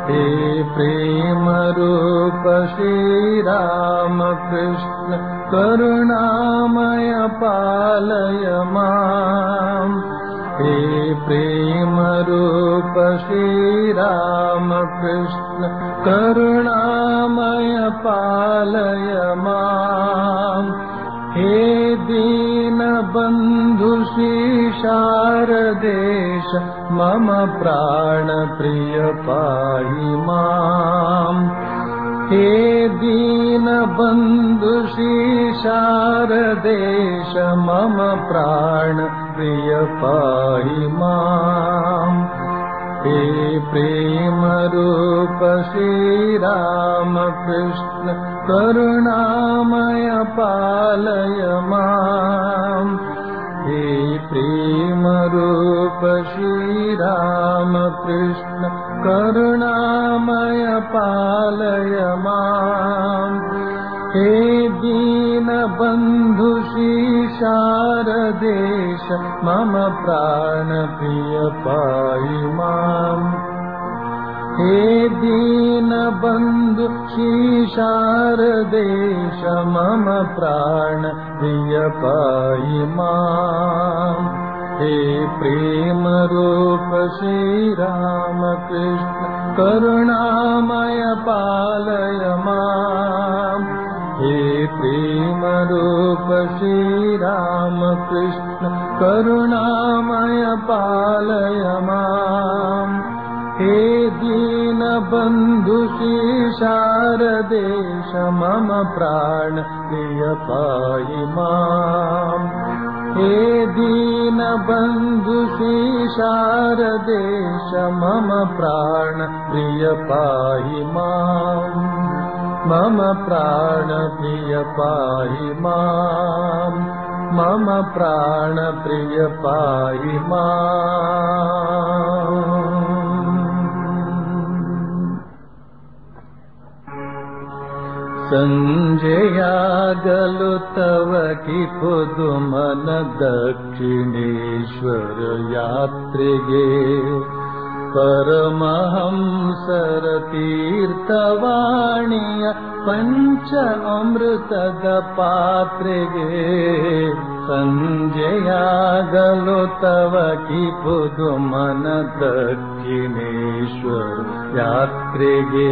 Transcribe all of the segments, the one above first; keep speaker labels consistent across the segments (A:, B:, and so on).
A: हे प्रेम रूप श्रीराम कृष्ण करुणामय पालय माम् हे प्रेम रूप श्रीराम कृष्ण करुणामय पालय माम् हे दीनबन्धु शारदेश मम प्राणप्रिय पाहि माम् हे दीनबन्धु शारदेश मम प्राणप्रिय पाहि माम् हे प्रेमरूप श्रीरामकृष्ण करुणामय पालय माम् हे प्रेमरूप श्रीरामकृष्ण करुणामय पालय माम् हे दीनबन्धु शारदेश मम प्राणप्रिय पाहि माम् हे दीनबन्धु शारदेश मम प्राणप्रिय पाहि माम् हे प्रेमरूप श्रीरामकृष्ण करुणामय पालय माम् हे प्रेमरूप श्रीरामकृष्ण करुणामय पालय माम् हे दीनबन्धु शारदेश मम प्राण प्रिय पाहि माम् हे दीनबन्धु शारदेश मम प्राण प्रिय पाहि माम् मम प्राण प्रिय पाहि माम् मम प्राण प्रिय पाहि माम् सञ्जयागलु तव कि पुदुमन दक्षिणेश्वर यात्रिगे परमहंसर तीर्थवाणीय पञ्च अमृतद पात्रेगे सञ्जयागलो तव कि पुदुमन दक्षिणेश्वर यात्रिगे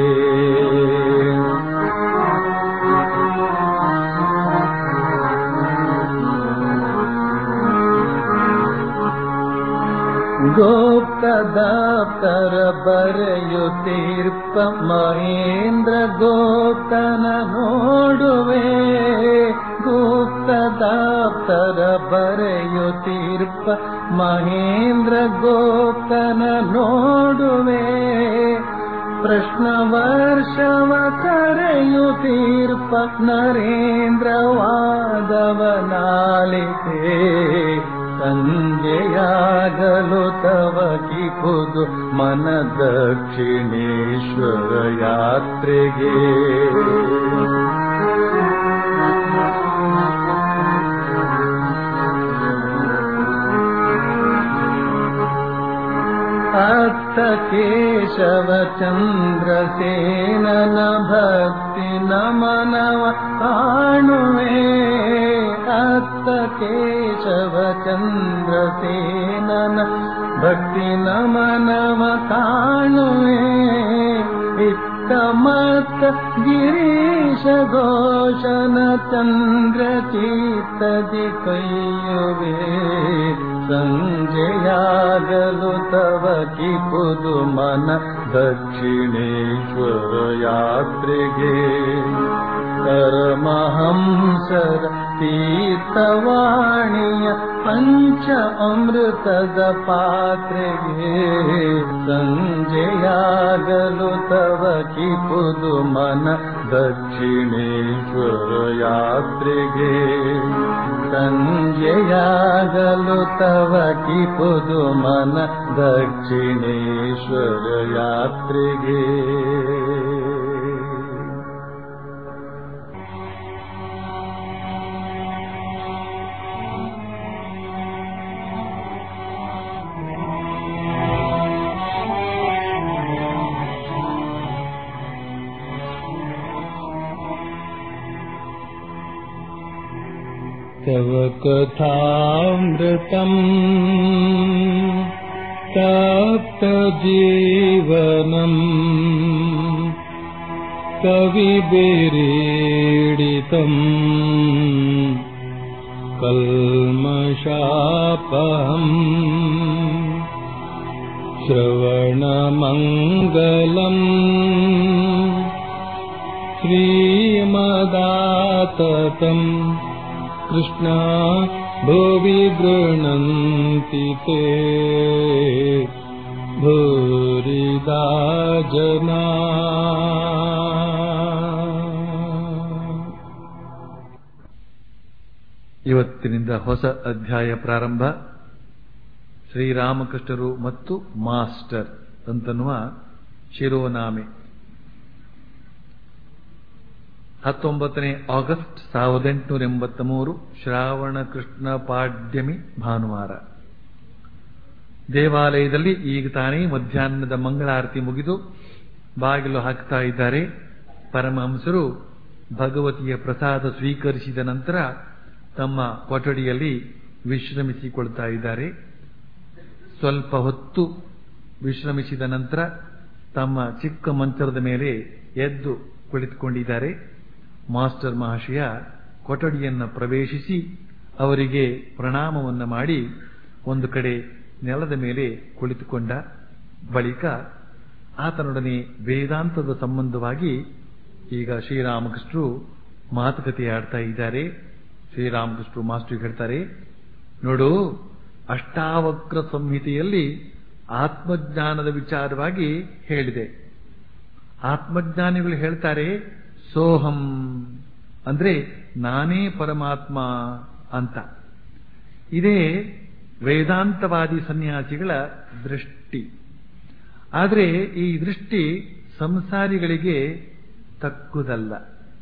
A: ಗೋಪ್ತದಾಪ್ತರ ಬರೆಯುತ್ತೀರ್ಪ ಮಹೇಂದ್ರ ಗೋಪ್ತನ ನೋಡುವೆ ಗುಪ್ತದಾಪ್ತರ ಬರೆಯುತ್ತೀರ್ಪ ಮಹೇಂದ್ರ ಗೋಪ್ತನ ನೋಡುವೆ ಪ್ರಶ್ನ ವರ್ಷವ ಕರೆಯುತ್ತೀರ್ಪ ನರೇಂದ್ರ ವಾದವನಾಲಿತೆ ಸಂಜೆಯಾಗಲು ತವ ಕಿಪುದು ಮನ ದಕ್ಷಿಣೇಶ್ವರ ಯಾತ್ರೆಗೆ ಅತ್ತ ಕೇಶವ ಚಂದ್ರಸೇನನ ಭಕ್ತಿ ನಮನವ ಕಾಣುವೆ ಅತ್ತ ಕೇಶವ ಚಂದ್ರಸೇನನ ಭಕ್ತಿ ನಮನವ ಕಾಣುವೆ ಇತ್ತ ಮತ್ತ ಗಿರೀಶ ಘೋಷನ ಚಂದ್ರ ಚೀತದಿ ಕೈಯುವೆ ಸಂಜೆಯಾಗಲು ತವ ಕಿಪುದು ಮನ ದಕ್ಷಿಣೇಶ್ವರ ಯಾತ್ರೆಗೆ ಪರಮಹಂಸರ ತೀರ್ಥವಾಣಿಯ ಪಂಚ ಅಮೃತದ ಪಾತ್ರೆಗೆ ಸಂಜೆಯಾಗಲು ತವ ಕಿಪುದು ಮನ ದಕ್ಷಿಣೇಶ್ವರ ಯಾತ್ರೆಗೆ ಸಂಜೆಯಾಗಲು ತವ ಕಿಪುದು ಮನ ದಕ್ಷಿಣೇಶ್ವರ ಯಾತ್ರೆಗೆ तव कथामृतम् तप्तजीवनम् कविभिरीडितम् कल्मषापहम् श्रवणमङ्गलम् श्रीमदाततम् कृष्णा भुवि गृह्णन्ति ते भूरिदा जना
B: ಇವತ್ತಿನಿಂದ ಹೊಸ ಅಧ್ಯಾಯ ಪ್ರಾರಂಭ ಶ್ರೀರಾಮಕೃಷ್ಣರು ಮತ್ತು ಮಾಸ್ಟರ್ ಅಂತನ್ನುವ ಶಿರೋನಾಮೆ ಹತ್ತೊಂಬತ್ತನೇ ಆಗಸ್ಟ್ ಸಾವಿರದ ಎಂಟುನೂರ ಎಂಬತ್ತ ಮೂರು ಶ್ರಾವಣ ಕೃಷ್ಣ ಪಾಡ್ಯಮಿ ಭಾನುವಾರ ದೇವಾಲಯದಲ್ಲಿ ಈಗ ತಾನೇ ಮಧ್ಯಾಹ್ನದ ಮಂಗಳಾರತಿ ಮುಗಿದು ಬಾಗಿಲು ಹಾಕ್ತಾ ಇದ್ದಾರೆ ಪರಮಹಂಸರು ಭಗವತಿಯ ಪ್ರಸಾದ ಸ್ವೀಕರಿಸಿದ ನಂತರ ತಮ್ಮ ಕೊಠಡಿಯಲ್ಲಿ ವಿಶ್ರಮಿಸಿಕೊಳ್ತಾ ಇದ್ದಾರೆ ಸ್ವಲ್ಪ ಹೊತ್ತು ವಿಶ್ರಮಿಸಿದ ನಂತರ ತಮ್ಮ ಚಿಕ್ಕ ಮಂಚರದ ಮೇಲೆ ಎದ್ದು ಕುಳಿತುಕೊಂಡಿದ್ದಾರೆ ಮಾಸ್ಟರ್ ಮಹಾಶಯ ಕೊಠಡಿಯನ್ನು ಪ್ರವೇಶಿಸಿ ಅವರಿಗೆ ಪ್ರಣಾಮವನ್ನು ಮಾಡಿ ಒಂದು ಕಡೆ ನೆಲದ ಮೇಲೆ ಕುಳಿತುಕೊಂಡ ಬಳಿಕ ಆತನೊಡನೆ ವೇದಾಂತದ ಸಂಬಂಧವಾಗಿ ಈಗ ಶ್ರೀರಾಮಕೃಷ್ಣರು ಮಾತುಕತೆ ಆಡ್ತಾ ಇದ್ದಾರೆ ಶ್ರೀರಾಮಕೃಷ್ಣರು ಮಾಸ್ಟರ್ ಹೇಳ್ತಾರೆ ನೋಡು ಅಷ್ಟಾವಕ್ರ ಸಂಹಿತೆಯಲ್ಲಿ ಆತ್ಮಜ್ಞಾನದ ವಿಚಾರವಾಗಿ ಹೇಳಿದೆ ಆತ್ಮಜ್ಞಾನಿಗಳು ಹೇಳ್ತಾರೆ ಸೋಹಂ ಅಂದ್ರೆ ನಾನೇ ಪರಮಾತ್ಮ ಅಂತ ಇದೇ ವೇದಾಂತವಾದಿ ಸನ್ಯಾಸಿಗಳ ದೃಷ್ಟಿ ಆದರೆ ಈ ದೃಷ್ಟಿ ಸಂಸಾರಿಗಳಿಗೆ ತಕ್ಕುದಲ್ಲ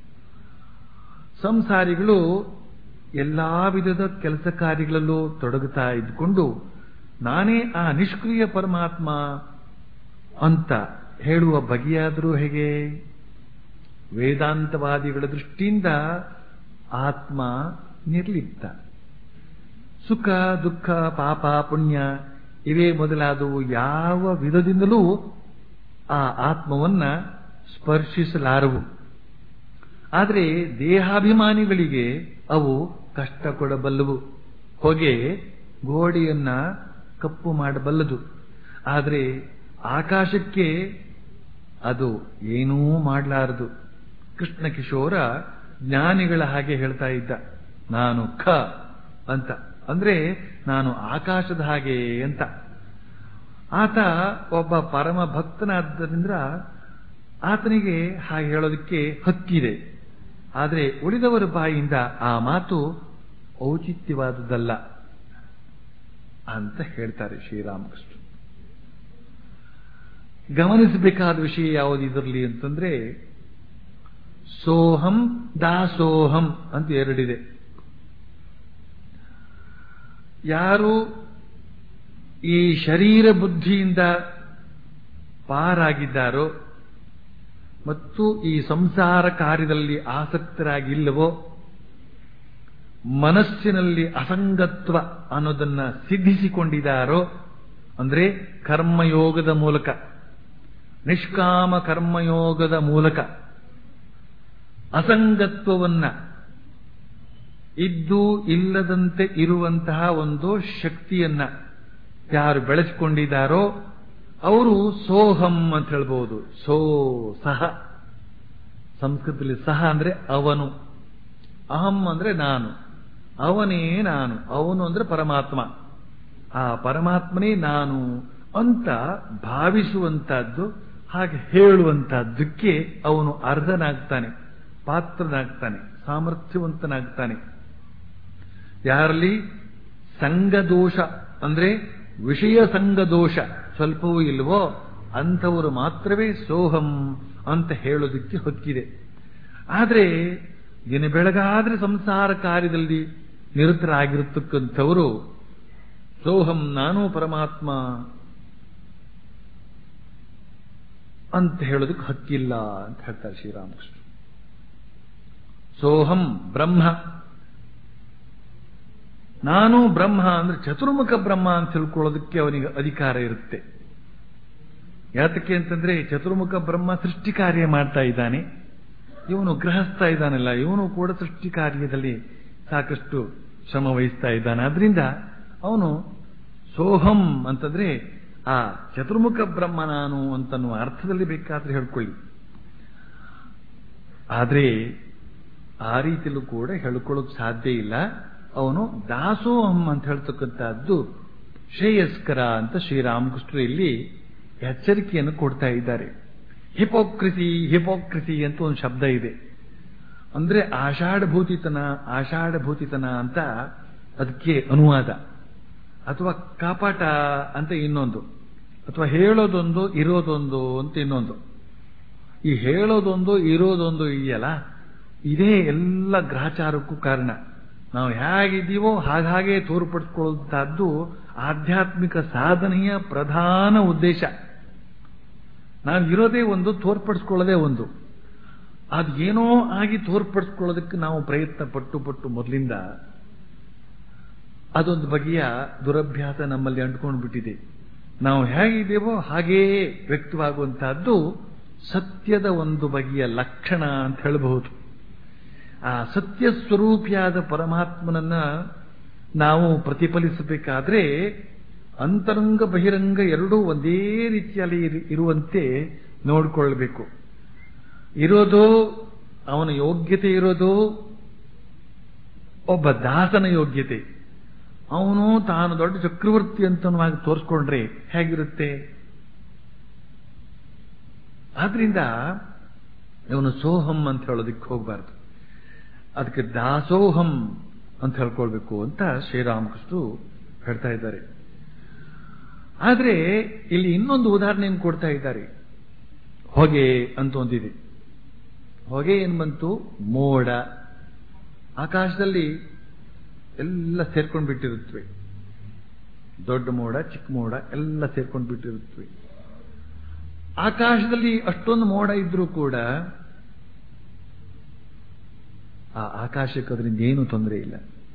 B: ಸಂಸಾರಿಗಳು ಎಲ್ಲಾ ವಿಧದ ಕೆಲಸ ಕಾರ್ಯಗಳಲ್ಲೂ ತೊಡಗುತ್ತಾ ಇದ್ದುಕೊಂಡು ನಾನೇ ಆ ನಿಷ್ಕ್ರಿಯ ಪರಮಾತ್ಮ ಅಂತ ಹೇಳುವ ಬಗೆಯಾದರೂ ಹೇಗೆ ವೇದಾಂತವಾದಿಗಳ ದೃಷ್ಟಿಯಿಂದ ಆತ್ಮ ನಿರ್ಲಿಪ್ತ ಸುಖ ದುಃಖ ಪಾಪ ಪುಣ್ಯ ಇವೇ ಮೊದಲಾದವು ಯಾವ ವಿಧದಿಂದಲೂ ಆ ಆತ್ಮವನ್ನ ಸ್ಪರ್ಶಿಸಲಾರವು ಆದರೆ ದೇಹಾಭಿಮಾನಿಗಳಿಗೆ ಅವು ಕಷ್ಟ ಕೊಡಬಲ್ಲವು ಹೊಗೆ ಗೋಡೆಯನ್ನ ಕಪ್ಪು ಮಾಡಬಲ್ಲದು ಆದರೆ ಆಕಾಶಕ್ಕೆ ಅದು ಏನೂ ಮಾಡಲಾರದು ಕೃಷ್ಣ ಕಿಶೋರ ಜ್ಞಾನಿಗಳ ಹಾಗೆ ಹೇಳ್ತಾ ಇದ್ದ ನಾನು ಖ ಅಂತ ಅಂದ್ರೆ ನಾನು ಆಕಾಶದ ಹಾಗೆ ಅಂತ ಆತ ಒಬ್ಬ ಪರಮ ಭಕ್ತನಾದ್ದರಿಂದ ಆತನಿಗೆ ಹಾಗೆ ಹೇಳೋದಕ್ಕೆ ಹಕ್ಕಿದೆ ಆದರೆ ಉಳಿದವರ ಬಾಯಿಯಿಂದ ಆ ಮಾತು ಔಚಿತ್ಯವಾದುದಲ್ಲ ಅಂತ ಹೇಳ್ತಾರೆ ಶ್ರೀರಾಮಕೃಷ್ಣ ಗಮನಿಸಬೇಕಾದ ವಿಷಯ ಯಾವುದು ಇದರಲ್ಲಿ ಅಂತಂದ್ರೆ ಸೋಹಂ ದಾಸೋಹಂ ಅಂತ ಎರಡಿದೆ ಯಾರು ಈ ಶರೀರ ಬುದ್ಧಿಯಿಂದ ಪಾರಾಗಿದ್ದಾರೋ ಮತ್ತು ಈ ಸಂಸಾರ ಕಾರ್ಯದಲ್ಲಿ ಆಸಕ್ತರಾಗಿಲ್ಲವೋ ಮನಸ್ಸಿನಲ್ಲಿ ಅಸಂಗತ್ವ ಅನ್ನೋದನ್ನ ಸಿದ್ಧಿಸಿಕೊಂಡಿದ್ದಾರೋ ಅಂದ್ರೆ ಕರ್ಮಯೋಗದ ಮೂಲಕ ನಿಷ್ಕಾಮ ಕರ್ಮಯೋಗದ ಮೂಲಕ ಅಸಂಗತ್ವವನ್ನ ಇದ್ದು ಇಲ್ಲದಂತೆ ಇರುವಂತಹ ಒಂದು ಶಕ್ತಿಯನ್ನ ಯಾರು ಬೆಳೆಸಿಕೊಂಡಿದ್ದಾರೋ ಅವರು ಸೋಹಂ ಅಂತ ಹೇಳ್ಬಹುದು ಸೋ ಸಹ ಸಂಸ್ಕೃತದಲ್ಲಿ ಸಹ ಅಂದ್ರೆ ಅವನು ಅಹಂ ಅಂದ್ರೆ ನಾನು ಅವನೇ ನಾನು ಅವನು ಅಂದ್ರೆ ಪರಮಾತ್ಮ ಆ ಪರಮಾತ್ಮನೇ ನಾನು ಅಂತ ಭಾವಿಸುವಂತಹದ್ದು ಹಾಗೆ ಹೇಳುವಂತಹದ್ದಕ್ಕೆ ಅವನು ಅರ್ಹನಾಗ್ತಾನೆ ಪಾತ್ರನಾಗ್ತಾನೆ ಸಾಮರ್ಥ್ಯವಂತನಾಗ್ತಾನೆ ಯಾರಲ್ಲಿ ಸಂಘದೋಷ ಅಂದ್ರೆ ವಿಷಯ ಸಂಘದೋಷ ಸ್ವಲ್ಪವೂ ಇಲ್ವೋ ಅಂಥವರು ಮಾತ್ರವೇ ಸೋಹಂ ಅಂತ ಹೇಳೋದಕ್ಕೆ ಹೊಕ್ಕಿದೆ ಆದರೆ ದಿನ ಬೆಳಗಾದ್ರೆ ಸಂಸಾರ ಕಾರ್ಯದಲ್ಲಿ ನಿರತರಾಗಿರತಕ್ಕಂಥವರು ಸೋಹಂ ನಾನು ಪರಮಾತ್ಮ ಅಂತ ಹೇಳೋದಕ್ಕೆ ಹಕ್ಕಿಲ್ಲ ಅಂತ ಹೇಳ್ತಾರೆ ಶ್ರೀರಾಮಕೃಷ್ಣ ಸೋಹಂ ಬ್ರಹ್ಮ ನಾನು ಬ್ರಹ್ಮ ಅಂದ್ರೆ ಚತುರ್ಮುಖ ಬ್ರಹ್ಮ ಅಂತ ತಿಳ್ಕೊಳ್ಳೋದಕ್ಕೆ ಅವನಿಗೆ ಅಧಿಕಾರ ಇರುತ್ತೆ ಯಾತಕ್ಕೆ ಅಂತಂದ್ರೆ ಚತುರ್ಮುಖ ಬ್ರಹ್ಮ ಸೃಷ್ಟಿ ಕಾರ್ಯ ಮಾಡ್ತಾ ಇದ್ದಾನೆ ಇವನು ಗೃಹಸ್ಥ ಇದ್ದಾನಲ್ಲ ಇವನು ಕೂಡ ಸೃಷ್ಟಿ ಕಾರ್ಯದಲ್ಲಿ ಸಾಕಷ್ಟು ಶ್ರಮ ವಹಿಸ್ತಾ ಇದ್ದಾನೆ ಆದ್ರಿಂದ ಅವನು ಸೋಹಂ ಅಂತಂದ್ರೆ ಆ ಚತುರ್ಮುಖ ಬ್ರಹ್ಮ ನಾನು ಅಂತನ್ನುವ ಅರ್ಥದಲ್ಲಿ ಬೇಕಾದ್ರೆ ಹೇಳ್ಕೊಳ್ಳಿ ಆದ್ರೆ ಆ ರೀತಿಯಲ್ಲೂ ಕೂಡ ಹೇಳ್ಕೊಳ್ಳೋಕೆ ಸಾಧ್ಯ ಇಲ್ಲ ಅವನು ದಾಸೋಹಂ ಅಂತ ಹೇಳ್ತಕ್ಕಂಥದ್ದು ಶ್ರೇಯಸ್ಕರ ಅಂತ ಶ್ರೀರಾಮಕೃಷ್ಣರು ಇಲ್ಲಿ ಎಚ್ಚರಿಕೆಯನ್ನು ಕೊಡ್ತಾ ಇದ್ದಾರೆ ಹಿಪೋಕ್ರಿಸಿ ಹಿಪೋಕ್ರಿಸಿ ಅಂತ ಒಂದು ಶಬ್ದ ಇದೆ ಅಂದ್ರೆ ಆಷಾಢಭೂತಿತನ ಆಷಾಢಭೂತಿತನ ಅಂತ ಅದಕ್ಕೆ ಅನುವಾದ ಅಥವಾ ಕಾಪಾಟ ಅಂತ ಇನ್ನೊಂದು ಅಥವಾ ಹೇಳೋದೊಂದು ಇರೋದೊಂದು ಅಂತ ಇನ್ನೊಂದು ಈ ಹೇಳೋದೊಂದು ಇರೋದೊಂದು ಇದೆಯಲ್ಲ ಇದೇ ಎಲ್ಲ ಗ್ರಹಚಾರಕ್ಕೂ ಕಾರಣ ನಾವು ಹೇಗಿದ್ದೀವೋ ಹಾಗಾಗೆ ತೋರ್ಪಡಿಸ್ಕೊಳ್ಳುವಂತಹದ್ದು ಆಧ್ಯಾತ್ಮಿಕ ಸಾಧನೆಯ ಪ್ರಧಾನ ಉದ್ದೇಶ ನಾವು ಇರೋದೇ ಒಂದು ತೋರ್ಪಡಿಸ್ಕೊಳ್ಳೋದೇ ಒಂದು ಅದು ಏನೋ ಆಗಿ ತೋರ್ಪಡಿಸ್ಕೊಳ್ಳೋದಕ್ಕೆ ನಾವು ಪ್ರಯತ್ನ ಪಟ್ಟು ಪಟ್ಟು ಮೊದಲಿಂದ ಅದೊಂದು ಬಗೆಯ ದುರಭ್ಯಾಸ ನಮ್ಮಲ್ಲಿ ಅಂಟ್ಕೊಂಡು ಬಿಟ್ಟಿದೆ ನಾವು ಹೇಗಿದ್ದೇವೋ ಹಾಗೆಯೇ ವ್ಯಕ್ತವಾಗುವಂತಹದ್ದು ಸತ್ಯದ ಒಂದು ಬಗೆಯ ಲಕ್ಷಣ ಅಂತ ಹೇಳಬಹುದು ಆ ಸತ್ಯ ಸ್ವರೂಪಿಯಾದ ಪರಮಾತ್ಮನನ್ನ ನಾವು ಪ್ರತಿಫಲಿಸಬೇಕಾದ್ರೆ ಅಂತರಂಗ ಬಹಿರಂಗ ಎರಡೂ ಒಂದೇ ರೀತಿಯಲ್ಲಿ ಇರುವಂತೆ ನೋಡಿಕೊಳ್ಳಬೇಕು ಇರೋದು ಅವನ ಯೋಗ್ಯತೆ ಇರೋದು ಒಬ್ಬ ದಾಸನ ಯೋಗ್ಯತೆ ಅವನು ತಾನು ದೊಡ್ಡ ಚಕ್ರವರ್ತಿ ಅಂತನವಾಗಿ ತೋರಿಸ್ಕೊಂಡ್ರೆ ಹೇಗಿರುತ್ತೆ ಆದ್ರಿಂದ ಇವನು ಸೋಹಂ ಅಂತ ಹೇಳೋದಕ್ಕೆ ಹೋಗಬಾರ್ದು ಅದಕ್ಕೆ ದಾಸೋಹಂ ಅಂತ ಹೇಳ್ಕೊಳ್ಬೇಕು ಅಂತ ಶ್ರೀರಾಮಕೃಷ್ಣರು ಹೇಳ್ತಾ ಇದ್ದಾರೆ ಆದ್ರೆ ಇಲ್ಲಿ ಇನ್ನೊಂದು ಉದಾಹರಣೆಯನ್ನು ಕೊಡ್ತಾ ಇದ್ದಾರೆ ಹೊಗೆ ಅಂತ ಒಂದಿದೆ ಹೊಗೆ ಏನ್ ಬಂತು ಮೋಡ ಆಕಾಶದಲ್ಲಿ ಎಲ್ಲ ಸೇರ್ಕೊಂಡು ಬಿಟ್ಟಿರುತ್ತವೆ ದೊಡ್ಡ ಮೋಡ ಚಿಕ್ಕ ಮೋಡ ಎಲ್ಲ ಸೇರ್ಕೊಂಡು ಬಿಟ್ಟಿರುತ್ತವೆ ಆಕಾಶದಲ್ಲಿ ಅಷ್ಟೊಂದು ಮೋಡ ಇದ್ರೂ ಕೂಡ ಆ ಆಕಾಶಕ್ಕೆ ಅದರಿಂದ ಏನೂ ತೊಂದರೆ ಇಲ್ಲ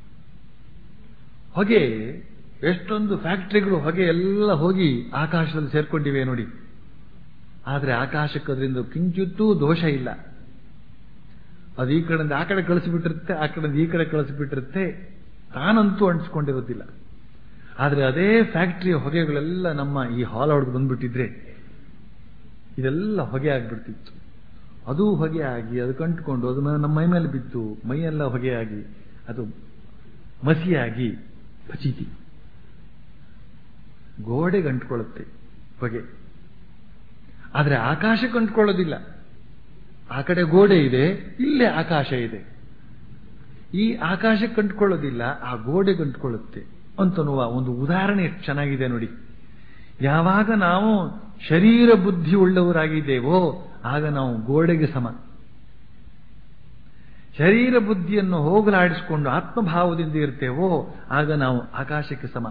B: ಹೊಗೆ ಎಷ್ಟೊಂದು ಫ್ಯಾಕ್ಟರಿಗಳು ಹೊಗೆ ಎಲ್ಲ ಹೋಗಿ ಆಕಾಶದಲ್ಲಿ ಸೇರ್ಕೊಂಡಿವೆ ನೋಡಿ ಆದ್ರೆ ಆಕಾಶಕ್ಕೆ ಅದರಿಂದ ಕಿಂಚಿತ್ತೂ ದೋಷ ಇಲ್ಲ ಅದು ಈ ಕಡೆಯಿಂದ ಆ ಕಡೆ ಕಳಿಸಿಬಿಟ್ಟಿರುತ್ತೆ ಆ ಕಡೆಯಿಂದ ಈ ಕಡೆ ಕಳಿಸಿಬಿಟ್ಟಿರುತ್ತೆ ತಾನಂತೂ ಅಂಟಿಸ್ಕೊಂಡಿರೋದಿಲ್ಲ ಆದ್ರೆ ಅದೇ ಫ್ಯಾಕ್ಟರಿಯ ಹೊಗೆಗಳೆಲ್ಲ ನಮ್ಮ ಈ ಹಾಲ್ ಒಳಗೆ ಬಂದ್ಬಿಟ್ಟಿದ್ರೆ ಇದೆಲ್ಲ ಹೊಗೆ ಆಗ್ಬಿಡ್ತಿತ್ತು ಅದು ಹೊಗೆ ಆಗಿ ಅದು ಕಂಡುಕೊಂಡು ಅದು ನಮ್ಮ ಮೈ ಮೇಲೆ ಬಿದ್ದು ಮೈಯೆಲ್ಲ ಹೊಗೆ ಆಗಿ ಅದು ಮಸಿಯಾಗಿ ಪಚೀತಿ ಗೋಡೆಗೆ ಅಂಟ್ಕೊಳ್ಳುತ್ತೆ ಹೊಗೆ ಆದ್ರೆ ಆಕಾಶಕ್ಕೆ ಅಂಟ್ಕೊಳ್ಳೋದಿಲ್ಲ ಆ ಕಡೆ ಗೋಡೆ ಇದೆ ಇಲ್ಲೇ ಆಕಾಶ ಇದೆ ಈ ಆಕಾಶಕ್ಕೆ ಅಂಟ್ಕೊಳ್ಳೋದಿಲ್ಲ ಆ ಗೋಡೆಗೆ ಅಂಟ್ಕೊಳ್ಳುತ್ತೆ ಅಂತನ್ನುವ ಒಂದು ಉದಾಹರಣೆ ಎಷ್ಟು ಚೆನ್ನಾಗಿದೆ ನೋಡಿ ಯಾವಾಗ ನಾವು ಶರೀರ ಬುದ್ಧಿ ಉಳ್ಳವರಾಗಿದ್ದೇವೋ ಆಗ ನಾವು ಗೋಡೆಗೆ ಸಮ ಶರೀರ ಬುದ್ಧಿಯನ್ನು ಹೋಗಲಾಡಿಸಿಕೊಂಡು ಆತ್ಮಭಾವದಿಂದ ಇರ್ತೇವೋ ಆಗ ನಾವು ಆಕಾಶಕ್ಕೆ ಸಮ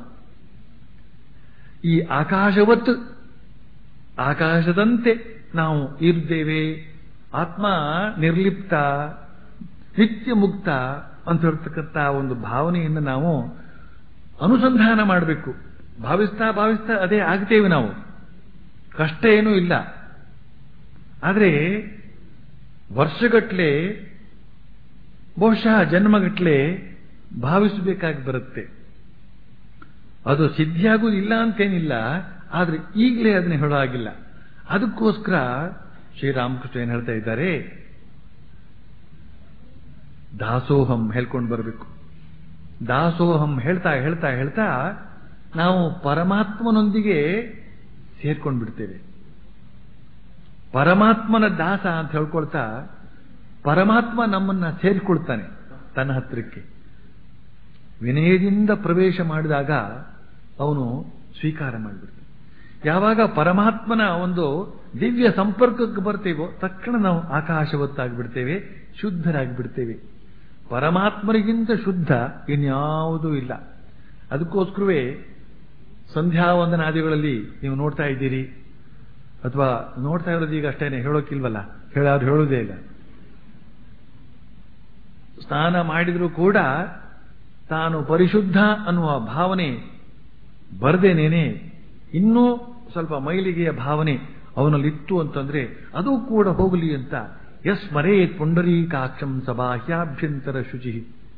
B: ಈ ಆಕಾಶವತ್ ಆಕಾಶದಂತೆ ನಾವು ಇರ್ತೇವೆ ಆತ್ಮ ನಿರ್ಲಿಪ್ತ ನಿತ್ಯ ಮುಕ್ತ ಅಂತ ಹೇಳ್ತಕ್ಕಂಥ ಒಂದು ಭಾವನೆಯನ್ನು ನಾವು ಅನುಸಂಧಾನ ಮಾಡಬೇಕು ಭಾವಿಸ್ತಾ ಭಾವಿಸ್ತಾ ಅದೇ ಆಗ್ತೇವೆ ನಾವು ಕಷ್ಟ ಏನೂ ಇಲ್ಲ ಆದರೆ ವರ್ಷಗಟ್ಲೆ ಬಹುಶಃ ಜನ್ಮಗಟ್ಲೆ ಭಾವಿಸಬೇಕಾಗಿ ಬರುತ್ತೆ ಅದು ಸಿದ್ಧಿಯಾಗುವುದಿಲ್ಲ ಅಂತೇನಿಲ್ಲ ಆದ್ರೆ ಈಗಲೇ ಅದನ್ನ ಹೇಳೋ ಆಗಿಲ್ಲ ಅದಕ್ಕೋಸ್ಕರ ಶ್ರೀರಾಮಕೃಷ್ಣ ಏನ್ ಹೇಳ್ತಾ ಇದ್ದಾರೆ ದಾಸೋಹಂ ಹೇಳ್ಕೊಂಡು ಬರಬೇಕು ದಾಸೋಹಂ ಹೇಳ್ತಾ ಹೇಳ್ತಾ ಹೇಳ್ತಾ ನಾವು ಪರಮಾತ್ಮನೊಂದಿಗೆ ಸೇರ್ಕೊಂಡು ಬಿಡ್ತೇವೆ ಪರಮಾತ್ಮನ ದಾಸ ಅಂತ ಹೇಳ್ಕೊಳ್ತಾ ಪರಮಾತ್ಮ ನಮ್ಮನ್ನ ಸೇರಿಕೊಳ್ತಾನೆ ತನ್ನ ಹತ್ತಿರಕ್ಕೆ ವಿನಯದಿಂದ ಪ್ರವೇಶ ಮಾಡಿದಾಗ ಅವನು ಸ್ವೀಕಾರ ಮಾಡಿಬಿಡ್ತಾನೆ ಯಾವಾಗ ಪರಮಾತ್ಮನ ಒಂದು ದಿವ್ಯ ಸಂಪರ್ಕಕ್ಕೆ ಬರ್ತೇವೋ ತಕ್ಷಣ ನಾವು ಆಕಾಶವತ್ತಾಗ್ಬಿಡ್ತೇವೆ ಶುದ್ಧರಾಗ್ಬಿಡ್ತೇವೆ ಪರಮಾತ್ಮರಿಗಿಂತ ಶುದ್ಧ ಇನ್ಯಾವುದೂ ಇಲ್ಲ ಅದಕ್ಕೋಸ್ಕರವೇ ಸಂಧ್ಯಾ ವಂದನಾದಿಗಳಲ್ಲಿ ನೀವು ನೋಡ್ತಾ ಇದ್ದೀರಿ ಅಥವಾ ನೋಡ್ತಾ ಇರೋದು ಈಗ ಅಷ್ಟೇನೆ ಹೇಳೋಕಿಲ್ವಲ್ಲ ಹೇಳೋರು ಹೇಳುವುದೇ ಇಲ್ಲ ಸ್ನಾನ ಮಾಡಿದ್ರು ಕೂಡ ತಾನು ಪರಿಶುದ್ಧ ಅನ್ನುವ ಭಾವನೆ ಬರದೇನೇನೆ ಇನ್ನೂ ಸ್ವಲ್ಪ ಮೈಲಿಗೆಯ ಭಾವನೆ ಅವನಲ್ಲಿತ್ತು ಅಂತಂದ್ರೆ ಅದು ಕೂಡ ಹೋಗಲಿ ಅಂತ ಎಸ್ ಮರೇ ಪುಂಡರೀಕಾಕ್ಷಂ ಸಬಾಹ್ಯಾಭ್ಯಂತರ ಶುಚಿ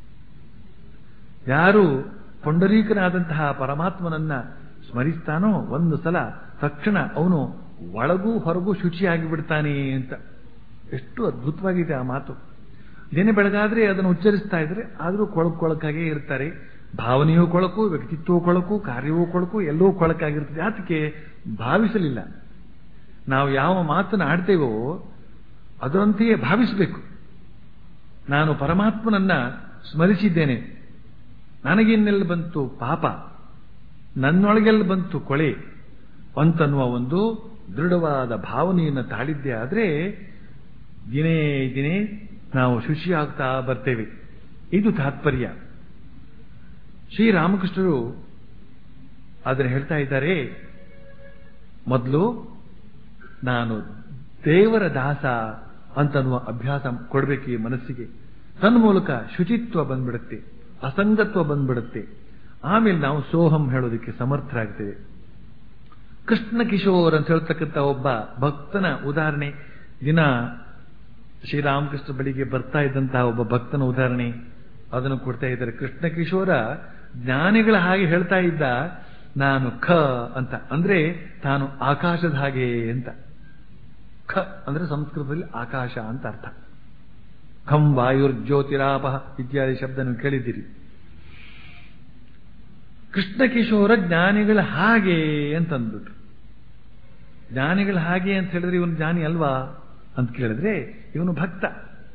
B: ಯಾರು ಪುಂಡರೀಕನಾದಂತಹ ಪರಮಾತ್ಮನನ್ನ ಸ್ಮರಿಸ್ತಾನೋ ಒಂದು ಸಲ ತಕ್ಷಣ ಅವನು ಒಳಗೂ ಹೊರಗೂ ಶುಚಿಯಾಗಿ ಬಿಡ್ತಾನೆ ಅಂತ ಎಷ್ಟು ಅದ್ಭುತವಾಗಿದೆ ಆ ಮಾತು ದಿನ ಬೆಳಗಾದ್ರೆ ಅದನ್ನು ಉಚ್ಚರಿಸ್ತಾ ಇದ್ರೆ ಆದರೂ ಕೊಳಕು ಕೊಳಕಾಗೇ ಇರ್ತಾರೆ ಭಾವನೆಯೂ ಕೊಳಕು ವ್ಯಕ್ತಿತ್ವವೂ ಕೊಳಕು ಕಾರ್ಯವೂ ಕೊಳಕು ಎಲ್ಲವೂ ಕೊಳಕಾಗಿರ್ತದೆ ಯಾತಕ್ಕೆ ಭಾವಿಸಲಿಲ್ಲ ನಾವು ಯಾವ ಮಾತನ್ನು ಆಡ್ತೇವೋ ಅದರಂತೆಯೇ ಭಾವಿಸಬೇಕು ನಾನು ಪರಮಾತ್ಮನನ್ನ ಸ್ಮರಿಸಿದ್ದೇನೆ ನನಗಿನ್ನೆಲ್ಲ ಬಂತು ಪಾಪ ನನ್ನೊಳಗೆಲ್ಲ ಬಂತು ಕೊಳೆ ಅಂತನ್ನುವ ಒಂದು ದೃಢವಾದ ಭಾವನೆಯನ್ನು ತಾಳಿದ್ದೆ ಆದರೆ ದಿನೇ ದಿನೇ ನಾವು ಶುಚಿಯಾಗ್ತಾ ಬರ್ತೇವೆ ಇದು ತಾತ್ಪರ್ಯ ಶ್ರೀರಾಮಕೃಷ್ಣರು ಅದನ್ನು ಹೇಳ್ತಾ ಇದ್ದಾರೆ ಮೊದಲು ನಾನು ದೇವರ ದಾಸ ಅಂತನ್ನುವ ಅಭ್ಯಾಸ ಕೊಡಬೇಕು ಈ ಮನಸ್ಸಿಗೆ ತನ್ಮೂಲಕ ಶುಚಿತ್ವ ಬಂದ್ಬಿಡುತ್ತೆ ಅಸಂಗತ್ವ ಬಂದ್ಬಿಡುತ್ತೆ ಆಮೇಲೆ ನಾವು ಸೋಹಂ ಹೇಳೋದಕ್ಕೆ ಸಮರ್ಥರಾಗ್ತೇವೆ ಕೃಷ್ಣ ಕಿಶೋರ್ ಅಂತ ಹೇಳ್ತಕ್ಕಂಥ ಒಬ್ಬ ಭಕ್ತನ ಉದಾಹರಣೆ ದಿನ ಶ್ರೀರಾಮಕೃಷ್ಣ ಬಳಿಗೆ ಬರ್ತಾ ಇದ್ದಂತಹ ಒಬ್ಬ ಭಕ್ತನ ಉದಾಹರಣೆ ಅದನ್ನು ಕೊಡ್ತಾ ಇದ್ದಾರೆ ಕೃಷ್ಣ ಕಿಶೋರ ಜ್ಞಾನಿಗಳ ಹಾಗೆ ಹೇಳ್ತಾ ಇದ್ದ ನಾನು ಖ ಅಂತ ಅಂದ್ರೆ ತಾನು ಆಕಾಶದ ಹಾಗೆ ಅಂತ ಖ ಅಂದ್ರೆ ಸಂಸ್ಕೃತದಲ್ಲಿ ಆಕಾಶ ಅಂತ ಅರ್ಥ ಖಂ ವಾಯುರ್ಜ್ಯೋತಿರಾಪ ಇತ್ಯಾದಿ ಶಬ್ದ ನೀವು ಕೇಳಿದ್ದೀರಿ ಕೃಷ್ಣ ಕಿಶೋರ ಜ್ಞಾನಿಗಳ ಹಾಗೆ ಅಂತ ಅಂದ್ಬಿಟ್ರು ಜ್ಞಾನಿಗಳ ಹಾಗೆ ಅಂತ ಹೇಳಿದ್ರೆ ಇವನು ಜ್ಞಾನಿ ಅಲ್ವಾ ಅಂತ ಕೇಳಿದ್ರೆ ಇವನು ಭಕ್ತ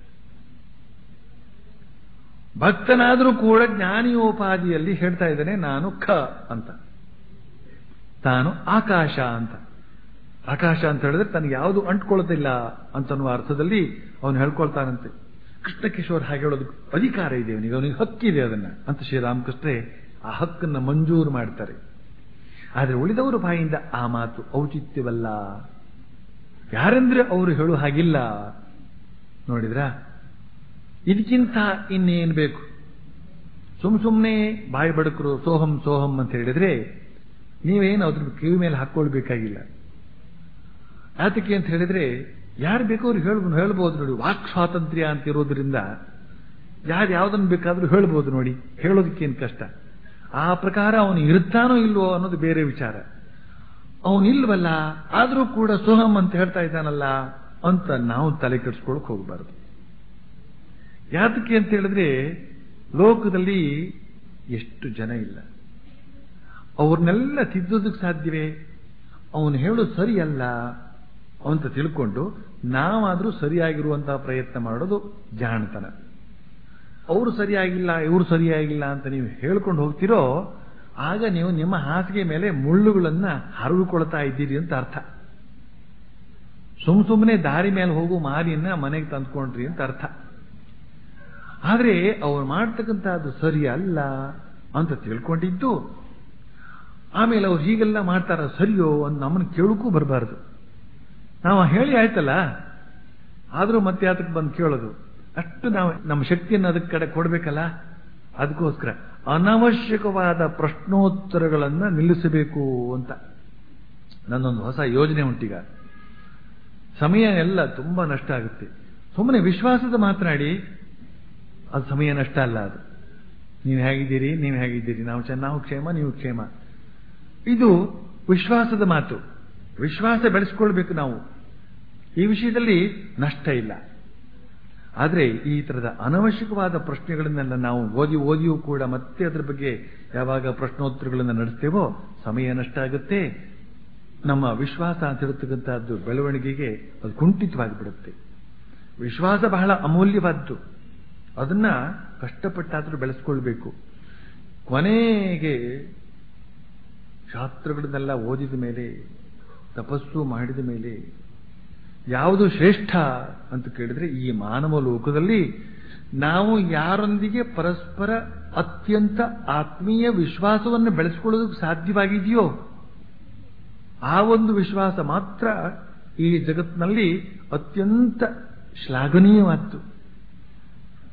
B: ಭಕ್ತನಾದರೂ ಕೂಡ ಜ್ಞಾನಿಯೋಪಾದಿಯಲ್ಲಿ ಹೇಳ್ತಾ ಇದ್ದಾನೆ ನಾನು ಖ ಅಂತ ತಾನು ಆಕಾಶ ಅಂತ ಆಕಾಶ ಅಂತ ಹೇಳಿದ್ರೆ ತನಗೆ ಯಾವುದು ಅಂಟ್ಕೊಳ್ಳೋದಿಲ್ಲ ಅಂತನ್ನುವ ಅರ್ಥದಲ್ಲಿ ಅವನು ಹೇಳ್ಕೊಳ್ತಾನಂತೆ ಕೃಷ್ಣ ಕಿಶೋರ್ ಹಾಗೆ ಹೇಳೋದಕ್ಕೆ ಅಧಿಕಾರ ಇದೆ ಅವನಿಗೆ ಅವನಿಗೆ ಹಕ್ಕಿದೆ ಅದನ್ನ ಅಂತ ಶ್ರೀರಾಮಕೃಷ್ಣೇ ಆ ಹಕ್ಕನ್ನ ಮಂಜೂರು ಮಾಡ್ತಾರೆ ಆದರೆ ಉಳಿದವರ ಬಾಯಿಂದ ಆ ಮಾತು ಔಚಿತ್ಯವಲ್ಲ ಯಾರೆಂದ್ರೆ ಅವರು ಹೇಳೋ ಹಾಗಿಲ್ಲ ನೋಡಿದ್ರ ಇದಕ್ಕಿಂತ ಇನ್ನೇನು ಬೇಕು ಸುಮ್ ಸುಮ್ಮನೆ ಬಾಯಿ ಬಡಕರು ಸೋಹಂ ಸೋಹಂ ಅಂತ ಹೇಳಿದ್ರೆ ನೀವೇನು ಅದ್ರ ಕಿವಿ ಮೇಲೆ ಹಾಕೊಳ್ಬೇಕಾಗಿಲ್ಲ ಯಾತಕ್ಕೆ ಅಂತ ಹೇಳಿದ್ರೆ ಯಾರು ಬೇಕೋ ಅವ್ರು ಹೇಳ್ಬೋದು ಹೇಳ್ಬೋದು ನೋಡಿ ವಾಕ್ ಸ್ವಾತಂತ್ರ್ಯ ಅಂತ ಇರೋದ್ರಿಂದ ಯಾರು ಯಾವ್ದನ್ನು ಬೇಕಾದ್ರೂ ಹೇಳ್ಬೋದು ನೋಡಿ ಹೇಳೋದಕ್ಕೇನು ಕಷ್ಟ ಆ ಪ್ರಕಾರ ಅವನು ಇರ್ತಾನೋ ಇಲ್ವೋ ಅನ್ನೋದು ಬೇರೆ ವಿಚಾರ ಅವನಿಲ್ವಲ್ಲ ಆದರೂ ಕೂಡ ಸೋಹಂ ಅಂತ ಹೇಳ್ತಾ ಇದ್ದಾನಲ್ಲ ಅಂತ ನಾವು ತಲೆ ಕೆಡಿಸ್ಕೊಳಕ್ ಹೋಗಬಾರದು ಯಾತಕ್ಕೆ ಅಂತ ಹೇಳಿದ್ರೆ ಲೋಕದಲ್ಲಿ ಎಷ್ಟು ಜನ ಇಲ್ಲ ಅವ್ರನ್ನೆಲ್ಲ ತಿದ್ದೋದಕ್ಕೆ ಸಾಧ್ಯವೇ ಅವನು ಹೇಳೋದು ಸರಿಯಲ್ಲ ಅಂತ ತಿಳ್ಕೊಂಡು ನಾವಾದ್ರೂ ಸರಿಯಾಗಿರುವಂತಹ ಪ್ರಯತ್ನ ಮಾಡೋದು ಜಾಣತನ ಅವರು ಸರಿಯಾಗಿಲ್ಲ ಇವರು ಸರಿಯಾಗಿಲ್ಲ ಅಂತ ನೀವು ಹೇಳ್ಕೊಂಡು ಹೋಗ್ತಿರೋ ಆಗ ನೀವು ನಿಮ್ಮ ಹಾಸಿಗೆ ಮೇಲೆ ಮುಳ್ಳುಗಳನ್ನ ಹರವಿಕೊಳ್ತಾ ಇದ್ದೀರಿ ಅಂತ ಅರ್ಥ ಸುಮ್ ಸುಮ್ಮನೆ ದಾರಿ ಮೇಲೆ ಹೋಗು ಮಾರಿಯನ್ನ ಮನೆಗೆ ತಂದ್ಕೊಂಡ್ರಿ ಅಂತ ಅರ್ಥ ಆದ್ರೆ ಅವ್ರು ಮಾಡ್ತಕ್ಕಂಥದ್ದು ಸರಿ ಅಲ್ಲ ಅಂತ ತಿಳ್ಕೊಂಡಿದ್ದು ಆಮೇಲೆ ಅವ್ರು ಹೀಗೆಲ್ಲ ಮಾಡ್ತಾರ ಸರಿಯೋ ಅಂತ ನಮ್ಮನ್ನು ಕೇಳಕ್ಕೂ ಬರಬಾರ್ದು ನಾವು ಹೇಳಿ ಆಯ್ತಲ್ಲ ಆದರೂ ಮತ್ತೆ ಅದಕ್ಕೆ ಬಂದು ಕೇಳೋದು ಅಷ್ಟು ನಾವು ನಮ್ಮ ಶಕ್ತಿಯನ್ನು ಅದಕ್ಕೆ ಕಡೆ ಕೊಡಬೇಕಲ್ಲ ಅದಕ್ಕೋಸ್ಕರ ಅನವಶ್ಯಕವಾದ ಪ್ರಶ್ನೋತ್ತರಗಳನ್ನು ನಿಲ್ಲಿಸಬೇಕು ಅಂತ ನನ್ನೊಂದು ಹೊಸ ಯೋಜನೆ ಉಂಟೀಗ ಸಮಯ ಎಲ್ಲ ತುಂಬಾ ನಷ್ಟ ಆಗುತ್ತೆ ಸುಮ್ಮನೆ ವಿಶ್ವಾಸದ ಮಾತನಾಡಿ ಅದು ಸಮಯ ನಷ್ಟ ಅಲ್ಲ ಅದು ನೀವು ಹೇಗಿದ್ದೀರಿ ನೀವು ಹೇಗಿದ್ದೀರಿ ನಾವು ಚೆನ್ನ ನಾವು ಕ್ಷೇಮ ನೀವು ಕ್ಷೇಮ ಇದು ವಿಶ್ವಾಸದ ಮಾತು ವಿಶ್ವಾಸ ಬೆಳೆಸ್ಕೊಳ್ಬೇಕು ನಾವು ಈ ವಿಷಯದಲ್ಲಿ ನಷ್ಟ ಇಲ್ಲ ಆದರೆ ಈ ತರದ ಅನವಶ್ಯಕವಾದ ಪ್ರಶ್ನೆಗಳನ್ನೆಲ್ಲ ನಾವು ಓದಿ ಓದಿಯೂ ಕೂಡ ಮತ್ತೆ ಅದರ ಬಗ್ಗೆ ಯಾವಾಗ ಪ್ರಶ್ನೋತ್ತರಗಳನ್ನು ನಡೆಸ್ತೇವೋ ಸಮಯ ನಷ್ಟ ಆಗುತ್ತೆ ನಮ್ಮ ವಿಶ್ವಾಸ ಅಂತ ಹೇಳ್ತಕ್ಕಂಥದ್ದು ಬೆಳವಣಿಗೆಗೆ ಅದು ಕುಂಠಿತವಾಗಿ ಬಿಡುತ್ತೆ ವಿಶ್ವಾಸ ಬಹಳ ಅಮೂಲ್ಯವಾದ್ದು ಅದನ್ನ ಕಷ್ಟಪಟ್ಟಾದರೂ ಬೆಳೆಸ್ಕೊಳ್ಬೇಕು ಕೊನೆಗೆ ಶಾಸ್ತ್ರಗಳನ್ನೆಲ್ಲ ಓದಿದ ಮೇಲೆ ತಪಸ್ಸು ಮಾಡಿದ ಮೇಲೆ ಯಾವುದು ಶ್ರೇಷ್ಠ ಅಂತ ಕೇಳಿದ್ರೆ ಈ ಮಾನವ ಲೋಕದಲ್ಲಿ ನಾವು ಯಾರೊಂದಿಗೆ ಪರಸ್ಪರ ಅತ್ಯಂತ ಆತ್ಮೀಯ ವಿಶ್ವಾಸವನ್ನು ಬೆಳೆಸ್ಕೊಳ್ಳೋದಕ್ಕೆ ಸಾಧ್ಯವಾಗಿದೆಯೋ ಆ ಒಂದು ವಿಶ್ವಾಸ ಮಾತ್ರ ಈ ಜಗತ್ತಿನಲ್ಲಿ ಅತ್ಯಂತ ಶ್ಲಾಘನೀಯವಾದ್ದು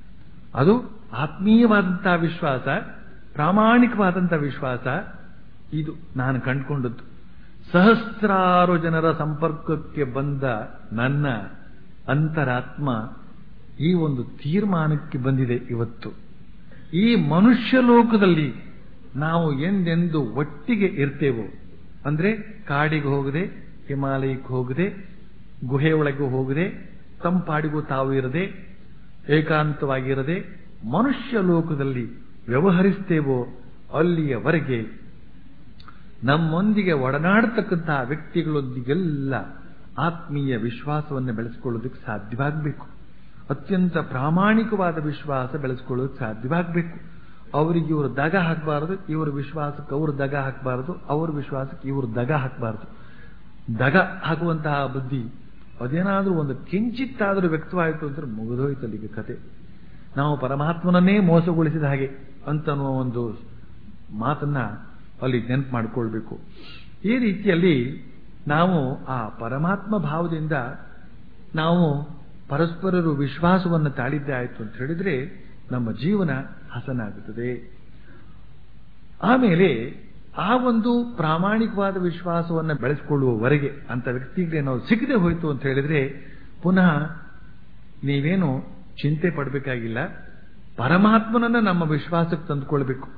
B: ಅದು ಆತ್ಮೀಯವಾದಂತಹ ವಿಶ್ವಾಸ ಪ್ರಾಮಾಣಿಕವಾದಂತಹ ವಿಶ್ವಾಸ ಇದು ನಾನು ಕಂಡುಕೊಂಡದ್ದು ಸಹಸ್ರಾರು ಜನರ ಸಂಪರ್ಕಕ್ಕೆ ಬಂದ ನನ್ನ ಅಂತರಾತ್ಮ ಈ ಒಂದು ತೀರ್ಮಾನಕ್ಕೆ ಬಂದಿದೆ ಇವತ್ತು ಈ ಮನುಷ್ಯ ಲೋಕದಲ್ಲಿ ನಾವು ಎಂದೆಂದು ಒಟ್ಟಿಗೆ ಇರ್ತೇವೋ ಅಂದ್ರೆ ಕಾಡಿಗೆ ಹೋಗದೆ ಹಿಮಾಲಯಕ್ಕೆ ಹೋಗದೆ ಗುಹೆ ಒಳಗೆ ಹೋಗದೆ ತಂಪಾಡಿಗೂ ತಾವು ಇರದೆ ಏಕಾಂತವಾಗಿರದೆ ಮನುಷ್ಯ ಲೋಕದಲ್ಲಿ ವ್ಯವಹರಿಸ್ತೇವೋ ಅಲ್ಲಿಯವರೆಗೆ ನಮ್ಮೊಂದಿಗೆ ಒಡನಾಡತಕ್ಕಂತಹ ವ್ಯಕ್ತಿಗಳೊಂದಿಗೆಲ್ಲ ಆತ್ಮೀಯ ವಿಶ್ವಾಸವನ್ನು ಬೆಳೆಸಿಕೊಳ್ಳೋದಕ್ಕೆ ಸಾಧ್ಯವಾಗಬೇಕು ಅತ್ಯಂತ ಪ್ರಾಮಾಣಿಕವಾದ ವಿಶ್ವಾಸ ಬೆಳೆಸಿಕೊಳ್ಳೋದಕ್ಕೆ ಸಾಧ್ಯವಾಗಬೇಕು ಅವರಿಗೆ ಇವರು ದಗ ಹಾಕಬಾರದು ಇವರ ವಿಶ್ವಾಸಕ್ಕೆ ಅವರು ದಗ ಹಾಕಬಾರದು ಅವರ ವಿಶ್ವಾಸಕ್ಕೆ ಇವರು ದಗ ಹಾಕಬಾರದು ದಗ ಹಾಕುವಂತಹ ಬುದ್ಧಿ ಅದೇನಾದ್ರೂ ಒಂದು ಕಿಂಚಿತ್ತಾದರೂ ವ್ಯಕ್ತವಾಯಿತು ಅಂದ್ರೆ ಮುಗಿದೋಯ್ತು ಅಲ್ಲಿಗೆ ಕತೆ ನಾವು ಪರಮಾತ್ಮನನ್ನೇ ಮೋಸಗೊಳಿಸಿದ ಹಾಗೆ ಅಂತನ್ನುವ ಒಂದು ಮಾತನ್ನ ಅಲ್ಲಿ ನೆನಪು ಮಾಡಿಕೊಳ್ಬೇಕು ಈ ರೀತಿಯಲ್ಲಿ ನಾವು ಆ ಪರಮಾತ್ಮ ಭಾವದಿಂದ ನಾವು ಪರಸ್ಪರರು ವಿಶ್ವಾಸವನ್ನು ತಾಳಿದ್ದೆ ಆಯಿತು ಅಂತ ಹೇಳಿದ್ರೆ ನಮ್ಮ ಜೀವನ ಹಸನಾಗುತ್ತದೆ ಆಮೇಲೆ ಆ ಒಂದು ಪ್ರಾಮಾಣಿಕವಾದ ವಿಶ್ವಾಸವನ್ನು ಬೆಳೆಸಿಕೊಳ್ಳುವವರೆಗೆ ಅಂತ ವ್ಯಕ್ತಿಗೆ ನಾವು ಸಿಗದೆ ಹೋಯಿತು ಅಂತ ಹೇಳಿದ್ರೆ ಪುನಃ ನೀವೇನು ಚಿಂತೆ ಪಡಬೇಕಾಗಿಲ್ಲ ಪರಮಾತ್ಮನನ್ನ ನಮ್ಮ ವಿಶ್ವಾಸಕ್ಕೆ ತಂದುಕೊಳ್ಬೇಕು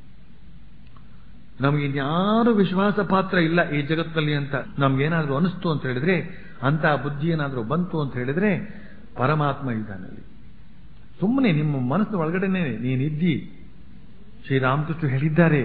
B: ನಮ್ಗೆ ಇನ್ಯಾರು ವಿಶ್ವಾಸ ಪಾತ್ರ ಇಲ್ಲ ಈ ಜಗತ್ತಿನಲ್ಲಿ ಅಂತ ನಮ್ಗೇನಾದ್ರೂ ಅನಿಸ್ತು ಅಂತ ಹೇಳಿದ್ರೆ ಅಂತ ಬುದ್ಧಿ ಏನಾದ್ರೂ ಬಂತು ಅಂತ ಹೇಳಿದ್ರೆ ಪರಮಾತ್ಮ ಇದ್ದಾನಲ್ಲಿ ಸುಮ್ಮನೆ ನಿಮ್ಮ ಮನಸ್ಸಿನ ಒಳಗಡೆನೆ ನೀನಿದ್ದಿ ಶ್ರೀರಾಮಕೃಷ್ಣ ಹೇಳಿದ್ದಾರೆ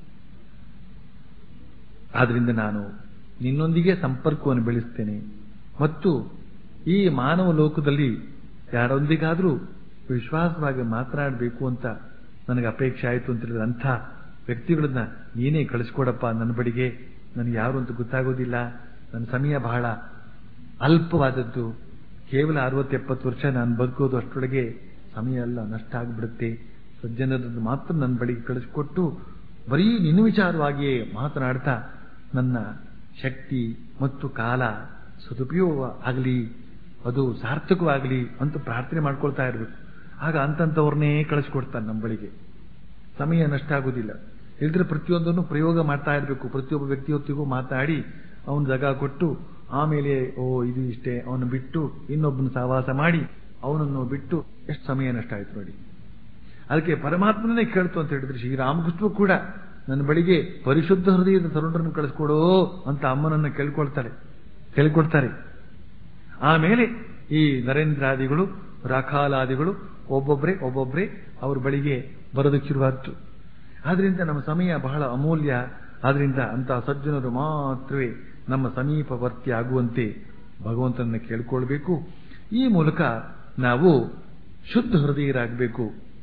B: ಆದ್ರಿಂದ ನಾನು ನಿನ್ನೊಂದಿಗೆ ಸಂಪರ್ಕವನ್ನು ಬೆಳೆಸ್ತೇನೆ ಮತ್ತು ಈ ಮಾನವ ಲೋಕದಲ್ಲಿ ಯಾರೊಂದಿಗಾದ್ರೂ ವಿಶ್ವಾಸವಾಗಿ ಮಾತನಾಡಬೇಕು ಅಂತ ನನಗೆ ಅಪೇಕ್ಷೆ ಆಯಿತು ಅಂತ ಹೇಳಿದ್ರೆ ಅಂಥ ವ್ಯಕ್ತಿಗಳನ್ನ ನೀನೇ ಕಳಿಸ್ಕೊಡಪ್ಪ ನನ್ನ ಬಳಿಗೆ ನನಗೆ ಯಾರು ಅಂತ ಗೊತ್ತಾಗೋದಿಲ್ಲ ನನ್ನ ಸಮಯ ಬಹಳ ಅಲ್ಪವಾದದ್ದು ಕೇವಲ ಅರವತ್ತೆಪ್ಪತ್ತು ವರ್ಷ ನಾನು ಬದುಕೋದು ಅಷ್ಟರೊಳಗೆ ಸಮಯ ಎಲ್ಲ ನಷ್ಟ ಆಗಿಬಿಡುತ್ತೆ ಸಜ್ಜನರನ್ನು ಮಾತ್ರ ನನ್ನ ಬಳಿಗೆ ಕಳಿಸ್ಕೊಟ್ಟು ಬರೀ ನಿನ್ನ ವಿಚಾರವಾಗಿಯೇ ಮಾತನಾಡ್ತಾ ನನ್ನ ಶಕ್ತಿ ಮತ್ತು ಕಾಲ ಸದುಪಯೋಗ ಆಗಲಿ ಅದು ಸಾರ್ಥಕವಾಗಲಿ ಅಂತ ಪ್ರಾರ್ಥನೆ ಮಾಡ್ಕೊಳ್ತಾ ಇರಬೇಕು ಆಗ ಅಂತಂಥವ್ರನ್ನೇ ಕಳಿಸ್ಕೊಡ್ತಾನೆ ನಮ್ಮ ಬಳಿಗೆ ಸಮಯ ನಷ್ಟ ಆಗೋದಿಲ್ಲ ಇಲ್ದ್ರೆ ಪ್ರತಿಯೊಂದನ್ನು ಪ್ರಯೋಗ ಮಾಡ್ತಾ ಇರಬೇಕು ಪ್ರತಿಯೊಬ್ಬ ವ್ಯಕ್ತಿಯೊತ್ತಿಗೂ ಮಾತಾಡಿ ಅವನ ಜಾಗ ಕೊಟ್ಟು ಆಮೇಲೆ ಓ ಇದು ಇಷ್ಟೇ ಅವನು ಬಿಟ್ಟು ಇನ್ನೊಬ್ಬನ ಸಹವಾಸ ಮಾಡಿ ಅವನನ್ನು ಬಿಟ್ಟು ಎಷ್ಟು ಸಮಯ ನಷ್ಟ ಆಯ್ತು ನೋಡಿ ಅದಕ್ಕೆ ಪರಮಾತ್ಮನೇ ಕೇಳ್ತು ಅಂತ ಹೇಳಿದ್ರೆ ಶ್ರೀರಾಮಕೃಷ್ಣ ಕೂಡ ನನ್ನ ಬಳಿಗೆ ಪರಿಶುದ್ಧ ಹೃದಯದ ತರುಣರನ್ನು ಕಳಿಸ್ಕೊಡೋ ಅಂತ ಅಮ್ಮನನ್ನು ಕೇಳ್ಕೊಳ್ತಾರೆ ಕೇಳ್ಕೊಡ್ತಾರೆ ಆಮೇಲೆ ಈ ನರೇಂದ್ರಾದಿಗಳು ರಾಖಾಲಾದಿಗಳು ಒಬ್ಬೊಬ್ಬರೇ ಒಬ್ಬೊಬ್ಬರೇ ಅವ್ರ ಬಳಿಗೆ ಬರೋದಕ್ಕೆ ಶುರುವಾಗ್ತು ಆದ್ರಿಂದ ನಮ್ಮ ಸಮಯ ಬಹಳ ಅಮೂಲ್ಯ ಆದ್ರಿಂದ ಅಂತ ಸಜ್ಜನರು ಮಾತ್ರವೇ ನಮ್ಮ ಸಮೀಪವರ್ತಿ ಆಗುವಂತೆ ಭಗವಂತನನ್ನ ಕೇಳ್ಕೊಳ್ಬೇಕು ಈ ಮೂಲಕ ನಾವು ಶುದ್ಧ ಹೃದಯರಾಗಬೇಕು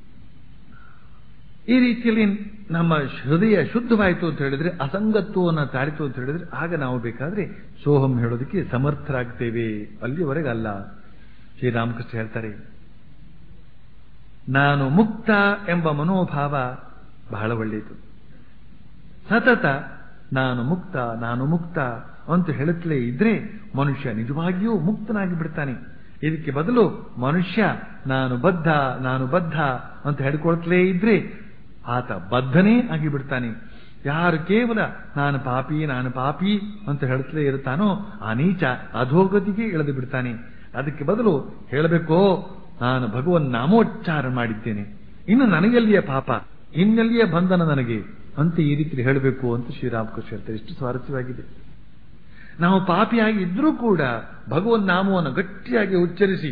B: ಈ ರೀತಿಯಲ್ಲಿ ನಮ್ಮ ಹೃದಯ ಶುದ್ಧವಾಯಿತು ಅಂತ ಹೇಳಿದ್ರೆ ಅಸಂಗತ್ವವನ್ನು ತಾರಿತು ಅಂತ ಹೇಳಿದ್ರೆ ಆಗ ನಾವು ಬೇಕಾದ್ರೆ ಸೋಹಂ ಹೇಳೋದಕ್ಕೆ ಸಮರ್ಥರಾಗ್ತೇವೆ ಅಲ್ಲಿವರೆಗೆ ಅಲ್ಲ ಶ್ರೀರಾಮಕೃಷ್ಣ ಹೇಳ್ತಾರೆ ನಾನು ಮುಕ್ತ ಎಂಬ ಮನೋಭಾವ ಬಹಳ ಒಳ್ಳೆಯದು ಸತತ ನಾನು ಮುಕ್ತ ನಾನು ಮುಕ್ತ ಅಂತ ಹೇಳುತ್ತಲೇ ಇದ್ರೆ ಮನುಷ್ಯ ನಿಜವಾಗಿಯೂ ಮುಕ್ತನಾಗಿ ಬಿಡ್ತಾನೆ ಇದಕ್ಕೆ ಬದಲು ಮನುಷ್ಯ ನಾನು ಬದ್ಧ ನಾನು ಬದ್ಧ ಅಂತ ಹೇಳ್ಕೊಳ್ತಲೇ ಇದ್ರೆ ಆತ ಬದ್ಧನೇ ಆಗಿ ಬಿಡ್ತಾನೆ ಯಾರು ಕೇವಲ ನಾನು ಪಾಪಿ ನಾನು ಪಾಪಿ ಅಂತ ಹೇಳ್ತಲೇ ಇರ್ತಾನೋ ಆ ನೀಚ ಅಧೋಗತಿಗೆ ಇಳಿದು ಬಿಡ್ತಾನೆ ಅದಕ್ಕೆ ಬದಲು ಹೇಳಬೇಕೋ ನಾನು ಭಗವನ್ ನಾಮೋಚ್ಚಾರ ಮಾಡಿದ್ದೇನೆ ಇನ್ನು ನನಗೆಲ್ಲಿಯ ಪಾಪ ಇನ್ನೆಲ್ಲಿಯ ಬಂಧನ ನನಗೆ ಅಂತ ಈ ರೀತಿ ಹೇಳಬೇಕು ಅಂತ ಶ್ರೀರಾಮಕೃಷ್ಣ ಹೇಳ್ತಾರೆ ಎಷ್ಟು ಸ್ವಾರಸ್ಯವಾಗಿದೆ ನಾವು ಪಾಪಿಯಾಗಿ ಇದ್ರೂ ಕೂಡ ಭಗವನ್ ನಾಮವನ್ನು ಗಟ್ಟಿಯಾಗಿ ಉಚ್ಚರಿಸಿ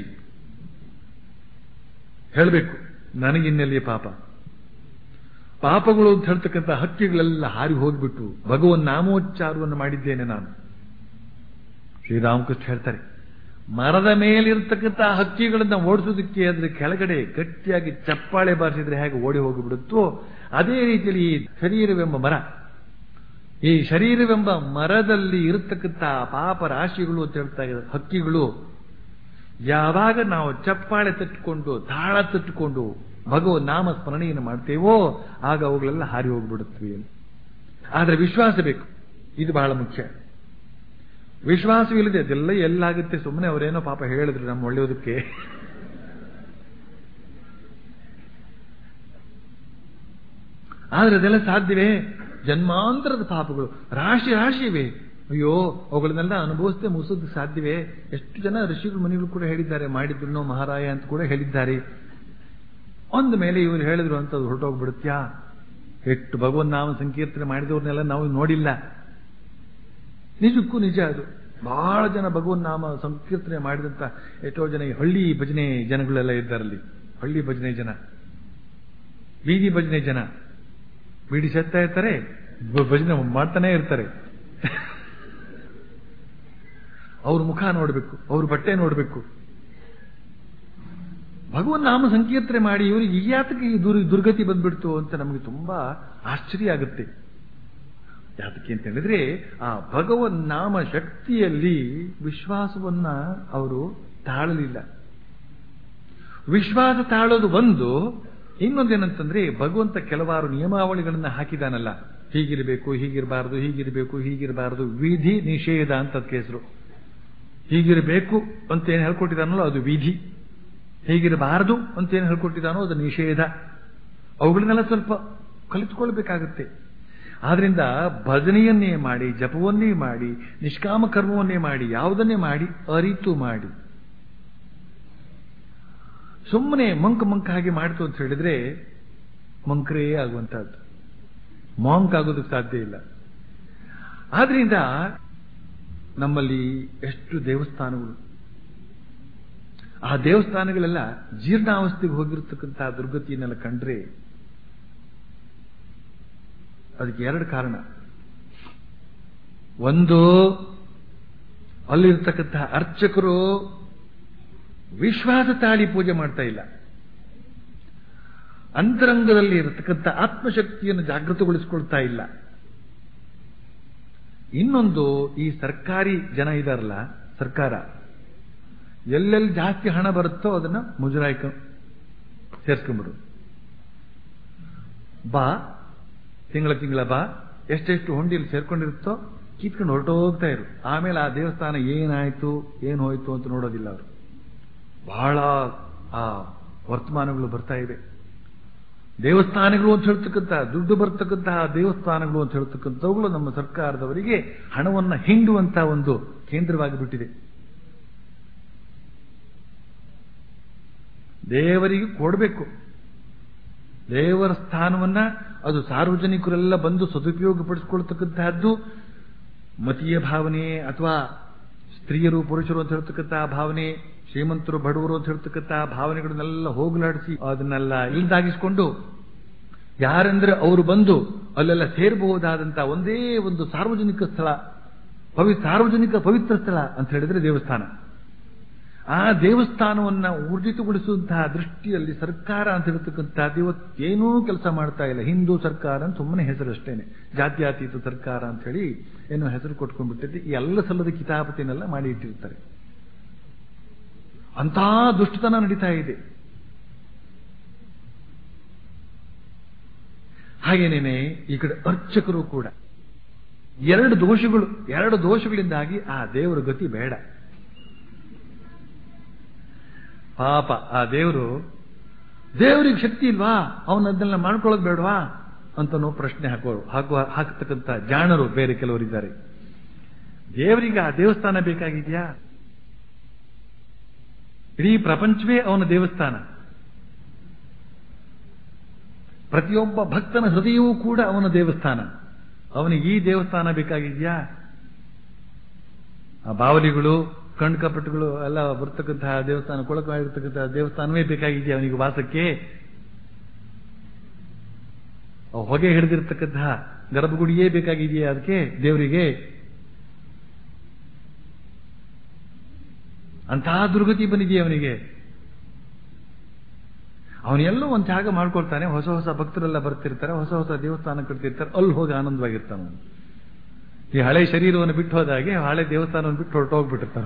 B: ಹೇಳಬೇಕು ನನಗಿನ್ನೆಲ್ಲಿಯ ಪಾಪ ಪಾಪಗಳು ಅಂತ ಹೇಳ್ತಕ್ಕಂಥ ಹಕ್ಕಿಗಳೆಲ್ಲ ಹಾರಿ ಹೋಗ್ಬಿಟ್ಟು ಭಗವನ್ ನಾಮೋಚ್ಚಾರವನ್ನು ಮಾಡಿದ್ದೇನೆ ನಾನು ಶ್ರೀರಾಮಕೃಷ್ಣ ಹೇಳ್ತಾರೆ ಮರದ ಮೇಲಿರ್ತಕ್ಕಂಥ ಹಕ್ಕಿಗಳನ್ನ ಓಡಿಸೋದಕ್ಕೆ ಅದ್ರ ಕೆಳಗಡೆ ಗಟ್ಟಿಯಾಗಿ ಚಪ್ಪಾಳೆ ಬಾರಿಸಿದ್ರೆ ಹೇಗೆ ಓಡಿ ಹೋಗಿಬಿಡುತ್ತೋ ಅದೇ ರೀತಿಯಲ್ಲಿ ಈ ಶರೀರವೆಂಬ ಮರ ಈ ಶರೀರವೆಂಬ ಮರದಲ್ಲಿ ಇರತಕ್ಕಂಥ ಪಾಪ ರಾಶಿಗಳು ಅಂತ ಹೇಳ್ತಾ ಇದ್ದಾರೆ ಹಕ್ಕಿಗಳು ಯಾವಾಗ ನಾವು ಚಪ್ಪಾಳೆ ತಟ್ಟುಕೊಂಡು ತಾಳ ತಟ್ಟುಕೊಂಡು ಭಗವ ನಾಮ ಸ್ಮರಣೆಯನ್ನು ಮಾಡ್ತೇವೋ ಆಗ ಅವುಗಳೆಲ್ಲ ಹಾರಿ ಹೋಗ್ಬಿಡುತ್ತವೆ ಆದ್ರೆ ವಿಶ್ವಾಸ ಬೇಕು ಇದು ಬಹಳ ಮುಖ್ಯ ವಿಶ್ವಾಸವಿಲ್ಲದೆ ಅದೆಲ್ಲ ಎಲ್ಲಾಗುತ್ತೆ ಸುಮ್ಮನೆ ಅವರೇನೋ ಪಾಪ ಹೇಳಿದ್ರು ನಮ್ಮ ಒಳ್ಳೆಯೋದಕ್ಕೆ ಆದ್ರೆ ಅದೆಲ್ಲ ಸಾಧ್ಯವೇ ಜನ್ಮಾಂತರದ ಪಾಪಗಳು ರಾಶಿ ರಾಶಿ ಇವೆ ಅಯ್ಯೋ ಅವುಗಳನ್ನೆಲ್ಲ ಅನುಭವಿಸದೆ ಮುಗಿಸೋದಕ್ಕೆ ಸಾಧ್ಯವೇ ಎಷ್ಟು ಜನ ಋಷಿಗಳು ಮನೆಗಳು ಕೂಡ ಹೇಳಿದ್ದಾರೆ ಮಾಡಿದ್ರು ಮಹಾರಾಯ ಅಂತ ಕೂಡ ಹೇಳಿದ್ದಾರೆ ಒಂದ ಮೇಲೆ ಇವರು ಹೇಳಿದ್ರು ಅಂತ ಅದು ಹೊರಟೋಗ್ಬಿಡುತ್ತ್ಯಾ ಎಷ್ಟು ಭಗವನ್ ನಾಮ ಸಂಕೀರ್ತನೆ ಮಾಡಿದವ್ರನ್ನೆಲ್ಲ ನಾವು ನೋಡಿಲ್ಲ ನಿಜಕ್ಕೂ ನಿಜ ಅದು ಬಹಳ ಜನ ಭಗವನ್ ನಾಮ ಸಂಕೀರ್ತನೆ ಮಾಡಿದಂತ ಎಷ್ಟೋ ಜನ ಈ ಹಳ್ಳಿ ಭಜನೆ ಜನಗಳೆಲ್ಲ ಇದ್ದಾರಲ್ಲಿ ಹಳ್ಳಿ ಭಜನೆ ಜನ ಬೀದಿ ಭಜನೆ ಜನ ಬೀಡಿ ಸೆತ್ತಾ ಇರ್ತಾರೆ ಭ- ಭಜನೆ ಮಾಡ್ತಾನೆ ಇರ್ತಾರೆ ಅವ್ರ ಮುಖ ನೋಡಬೇಕು ಅವ್ರ ಬಟ್ಟೆ ನೋಡಬೇಕು ಭಗವನ್ ನಾಮ ಸಂಕೀರ್ತನೆ ಮಾಡಿ ಇವರಿಗೆ ಯಾತಕ್ಕೆ ಈ ದುರ್ ದುರ್ಗತಿ ಬಂದ್ಬಿಡ್ತು ಅಂತ ನಮಗೆ ತುಂಬಾ ಆಶ್ಚರ್ಯ ಆಗುತ್ತೆ ಯಾತಕ್ಕೆ ಅಂತ ಹೇಳಿದ್ರೆ ಆ ಭಗವನ್ ನಾಮ ಶಕ್ತಿಯಲ್ಲಿ ವಿಶ್ವಾಸವನ್ನ ಅವರು ತಾಳಲಿಲ್ಲ ವಿಶ್ವಾಸ ತಾಳೋದು ಒಂದು ಇನ್ನೊಂದೇನಂತಂದ್ರೆ ಭಗವಂತ ಕೆಲವಾರು ನಿಯಮಾವಳಿಗಳನ್ನ ಹಾಕಿದಾನಲ್ಲ ಹೀಗಿರಬೇಕು ಹೀಗಿರಬಾರದು ಹೀಗಿರಬೇಕು ಹೀಗಿರಬಾರದು ವಿಧಿ ನಿಷೇಧ ಅಂತ ಅದಕ್ಕೆ ಹೆಸರು ಹೀಗಿರಬೇಕು ಅಂತ ಏನು ಹೇಳ್ಕೊಟ್ಟಿದಾನಲ್ಲ ಅದು ವಿಧಿ ಹೀಗಿರಬಾರದು ಅಂತ ಏನು ಹೇಳ್ಕೊಟ್ಟಿದ್ದಾನೋ ಅದು ನಿಷೇಧ ಅವುಗಳನ್ನೆಲ್ಲ ಸ್ವಲ್ಪ ಕಲಿತುಕೊಳ್ಬೇಕಾಗುತ್ತೆ ಆದ್ರಿಂದ ಭಜನೆಯನ್ನೇ ಮಾಡಿ ಜಪವನ್ನೇ ಮಾಡಿ ನಿಷ್ಕಾಮ ಕರ್ಮವನ್ನೇ ಮಾಡಿ ಯಾವುದನ್ನೇ ಮಾಡಿ ಅರಿತು ಮಾಡಿ ಸುಮ್ಮನೆ ಮಂಕ್ ಮಂಕ್ ಹಾಗೆ ಮಾಡಿತು ಅಂತ ಹೇಳಿದ್ರೆ ಮಂಕ್ರೇ ಆಗುವಂತಹದ್ದು ಮಾಂಕ್ ಆಗೋದಕ್ಕೆ ಸಾಧ್ಯ ಇಲ್ಲ ಆದ್ರಿಂದ ನಮ್ಮಲ್ಲಿ ಎಷ್ಟು ದೇವಸ್ಥಾನಗಳು ಆ ದೇವಸ್ಥಾನಗಳೆಲ್ಲ ಜೀರ್ಣಾವಸ್ಥೆಗೆ ಹೋಗಿರ್ತಕ್ಕಂತಹ ದುರ್ಗತಿಯನ್ನೆಲ್ಲ ಕಂಡ್ರೆ ಅದಕ್ಕೆ ಎರಡು ಕಾರಣ ಒಂದು ಅಲ್ಲಿರ್ತಕ್ಕಂತಹ ಅರ್ಚಕರು ವಿಶ್ವಾಸ ತಾಳಿ ಪೂಜೆ ಮಾಡ್ತಾ ಇಲ್ಲ ಅಂತರಂಗದಲ್ಲಿ ಇರತಕ್ಕಂಥ ಆತ್ಮಶಕ್ತಿಯನ್ನು ಜಾಗೃತಗೊಳಿಸಿಕೊಳ್ತಾ ಇಲ್ಲ ಇನ್ನೊಂದು ಈ ಸರ್ಕಾರಿ ಜನ ಇದಾರಲ್ಲ ಸರ್ಕಾರ ಎಲ್ಲೆಲ್ಲಿ ಜಾಸ್ತಿ ಹಣ ಬರುತ್ತೋ ಅದನ್ನ ಮುಜರಾಯ್ಕ ಸೇರ್ಸ್ಕೊಂಡ್ಬಿಡು ಬಾ ತಿಂಗಳ ತಿಂಗಳ ಬಾ ಎಷ್ಟೆಷ್ಟು ಹೊಂಡಿಯಲ್ಲಿ ಸೇರ್ಕೊಂಡಿರುತ್ತೋ ಕಿತ್ಕೊಂಡು ಹೊರಟೋಗ್ತಾ ಇರು ಆಮೇಲೆ ಆ ದೇವಸ್ಥಾನ ಏನಾಯ್ತು ಏನ್ ಹೋಯ್ತು ಅಂತ ನೋಡೋದಿಲ್ಲ ಅವರು ಬಹಳ ಆ ವರ್ತಮಾನಗಳು ಬರ್ತಾ ಇವೆ ದೇವಸ್ಥಾನಗಳು ಅಂತ ಹೇಳ್ತಕ್ಕಂತಹ ದುಡ್ಡು ಬರ್ತಕ್ಕಂತಹ ದೇವಸ್ಥಾನಗಳು ಅಂತ ಹೇಳ್ತಕ್ಕಂಥವುಗಳು ನಮ್ಮ ಸರ್ಕಾರದವರಿಗೆ ಹಣವನ್ನ ಹಿಂಡುವಂತಹ ಒಂದು ಕೇಂದ್ರವಾಗಿ ಬಿಟ್ಟಿದೆ ದೇವರಿಗೆ ಕೊಡಬೇಕು ದೇವರ ಸ್ಥಾನವನ್ನ ಅದು ಸಾರ್ವಜನಿಕರೆಲ್ಲ ಬಂದು ಸದುಪಯೋಗ ಪಡಿಸಿಕೊಳ್ತಕ್ಕಂತಹದ್ದು ಮತೀಯ ಭಾವನೆ ಅಥವಾ ಸ್ತ್ರೀಯರು ಪುರುಷರು ಅಂತ ಹೇಳ್ತಕ್ಕಂತಹ ಭಾವನೆ ಶ್ರೀಮಂತರು ಬಡವರು ಅಂತ ಹೇಳ್ತಕ್ಕಂತಹ ಭಾವನೆಗಳನ್ನೆಲ್ಲ ಹೋಗಲಾಡಿಸಿ ಅದನ್ನೆಲ್ಲ ಇಲ್ದಾಗಿಸ್ಕೊಂಡು ಯಾರೆಂದ್ರೆ ಅವರು ಬಂದು ಅಲ್ಲೆಲ್ಲ ಸೇರಬಹುದಾದಂತಹ ಒಂದೇ ಒಂದು ಸಾರ್ವಜನಿಕ ಸ್ಥಳ ಪವಿ ಸಾರ್ವಜನಿಕ ಪವಿತ್ರ ಸ್ಥಳ ಅಂತ ಹೇಳಿದ್ರೆ ದೇವಸ್ಥಾನ ಆ ದೇವಸ್ಥಾನವನ್ನ ಊರ್ಜಿತಗೊಳಿಸುವಂತಹ ದೃಷ್ಟಿಯಲ್ಲಿ ಸರ್ಕಾರ ಅಂತ ಹೇಳ್ತಕ್ಕಂಥದ್ದು ಇವತ್ತೇನೂ ಕೆಲಸ ಮಾಡ್ತಾ ಇಲ್ಲ ಹಿಂದೂ ಸರ್ಕಾರ ಅಂತ ಸುಮ್ಮನೆ ಹೆಸರಷ್ಟೇನೆ ಜಾತ್ಯಾತೀತ ಸರ್ಕಾರ ಅಂತ ಹೇಳಿ ಏನೋ ಹೆಸರು ಕೊಟ್ಕೊಂಡ್ಬಿಟ್ಟಿದೆ ಈ ಎಲ್ಲ ಸಲ್ಲದ ಕಿತಾಪತಿನೆಲ್ಲ ಮಾಡಿ ಇಟ್ಟಿರ್ತಾರೆ ಅಂತ ದುಷ್ಟತನ ನಡೀತಾ ಇದೆ ಹಾಗೇನೇನೆ ಈ ಕಡೆ ಅರ್ಚಕರು ಕೂಡ ಎರಡು ದೋಷಗಳು ಎರಡು ದೋಷಗಳಿಂದಾಗಿ ಆ ದೇವರ ಗತಿ ಬೇಡ ಪಾಪ ಆ ದೇವರು ದೇವರಿಗೆ ಶಕ್ತಿ ಇಲ್ವಾ ಅವನ ಅದನ್ನೆಲ್ಲ ಮಾಡ್ಕೊಳ್ಳೋದು ಬೇಡವಾ ಅಂತನೋ ಪ್ರಶ್ನೆ ಹಾಕೋ ಹಾಕುವ ಹಾಕ್ತಕ್ಕಂಥ ಜಾಣರು ಬೇರೆ ಕೆಲವರಿದ್ದಾರೆ ದೇವರಿಗೆ ಆ ದೇವಸ್ಥಾನ ಬೇಕಾಗಿದೆಯಾ ಇಡೀ ಪ್ರಪಂಚವೇ ಅವನ ದೇವಸ್ಥಾನ ಪ್ರತಿಯೊಬ್ಬ ಭಕ್ತನ ಹೃದಯವೂ ಕೂಡ ಅವನ ದೇವಸ್ಥಾನ ಅವನಿಗೆ ಈ ದೇವಸ್ಥಾನ ಬೇಕಾಗಿದೆಯಾ ಆ ಬಾವಲಿಗಳು ಕಣ್ಕಪಟಗಳು ಎಲ್ಲ ಬರ್ತಕ್ಕಂತಹ ದೇವಸ್ಥಾನ ಕೊಳಕಾಗಿರ್ತಕ್ಕಂತಹ ದೇವಸ್ಥಾನವೇ ಬೇಕಾಗಿದೆಯಾ ಅವನಿಗೆ ವಾಸಕ್ಕೆ ಆ ಹೊಗೆ ಹಿಡಿದಿರ್ತಕ್ಕಂತಹ ಗರ್ಭಗುಡಿಯೇ ಬೇಕಾಗಿದೆಯಾ ಅದಕ್ಕೆ ದೇವರಿಗೆ ಅಂತಹ ದುರ್ಗತಿ ಬಂದಿದೆಯಾ ಅವನಿಗೆ ಅವನೆಲ್ಲೋ ಒಂದು ಜಾಗ ಮಾಡ್ಕೊಳ್ತಾನೆ ಹೊಸ ಹೊಸ ಭಕ್ತರೆಲ್ಲ ಬರ್ತಿರ್ತಾರೆ ಹೊಸ ಹೊಸ ದೇವಸ್ಥಾನ ಕಟ್ತಿರ್ತಾರೆ ಅಲ್ಲಿ ಹೋಗಿ ಆನಂದವಾಗಿರ್ತಾನೆ ಅವನು ಈ ಹಳೆ ಶರೀರವನ್ನು ಬಿಟ್ಟು ಹೋದಾಗೆ ಹಳೆ ದೇವಸ್ಥಾನವನ್ನು ಬಿಟ್ಟು ಹೊರಟೋಗ್ಬಿಟ್ಟಿರ್ತಾನೆ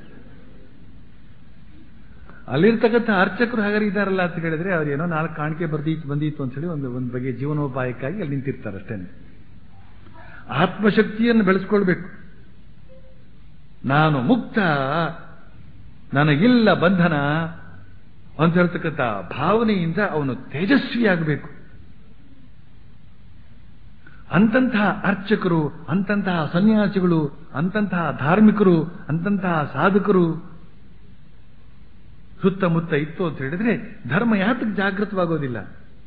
B: ಅಲ್ಲಿರ್ತಕ್ಕಂಥ ಅರ್ಚಕರು ಹಾಗಾದ್ರೆ ಇದ್ದಾರಲ್ಲ ಅಂತ ಹೇಳಿದ್ರೆ ಅವ್ರು ಏನೋ ನಾಲ್ಕು ಕಾಣಿಕೆ ಬರ್ದೀತು ಬಂದೀತು ಅಂತ ಹೇಳಿ ಒಂದು ಒಂದು ಬಗೆಯ ಜೀವನೋಪಾಯಕ್ಕಾಗಿ ಅಲ್ಲಿ ನಿಂತಿರ್ತಾರೆ ಅಷ್ಟೇನೆ ಆತ್ಮಶಕ್ತಿಯನ್ನು ಬೆಳೆಸ್ಕೊಳ್ಬೇಕು ನಾನು ಮುಕ್ತ ನನಗಿಲ್ಲ ಬಂಧನ ಅಂತ ಹೇಳ್ತಕ್ಕಂಥ ಭಾವನೆಯಿಂದ ಅವನು ತೇಜಸ್ವಿಯಾಗಬೇಕು ಅಂತಂತಹ ಅರ್ಚಕರು ಅಂತಂತಹ ಸನ್ಯಾಸಿಗಳು ಅಂತಂತಹ ಧಾರ್ಮಿಕರು ಅಂತಂತಹ ಸಾಧಕರು ಸುತ್ತಮುತ್ತ ಇತ್ತು ಅಂತ ಹೇಳಿದ್ರೆ ಧರ್ಮ ಯಾತಕ್ಕೆ ಜಾಗೃತವಾಗೋದಿಲ್ಲ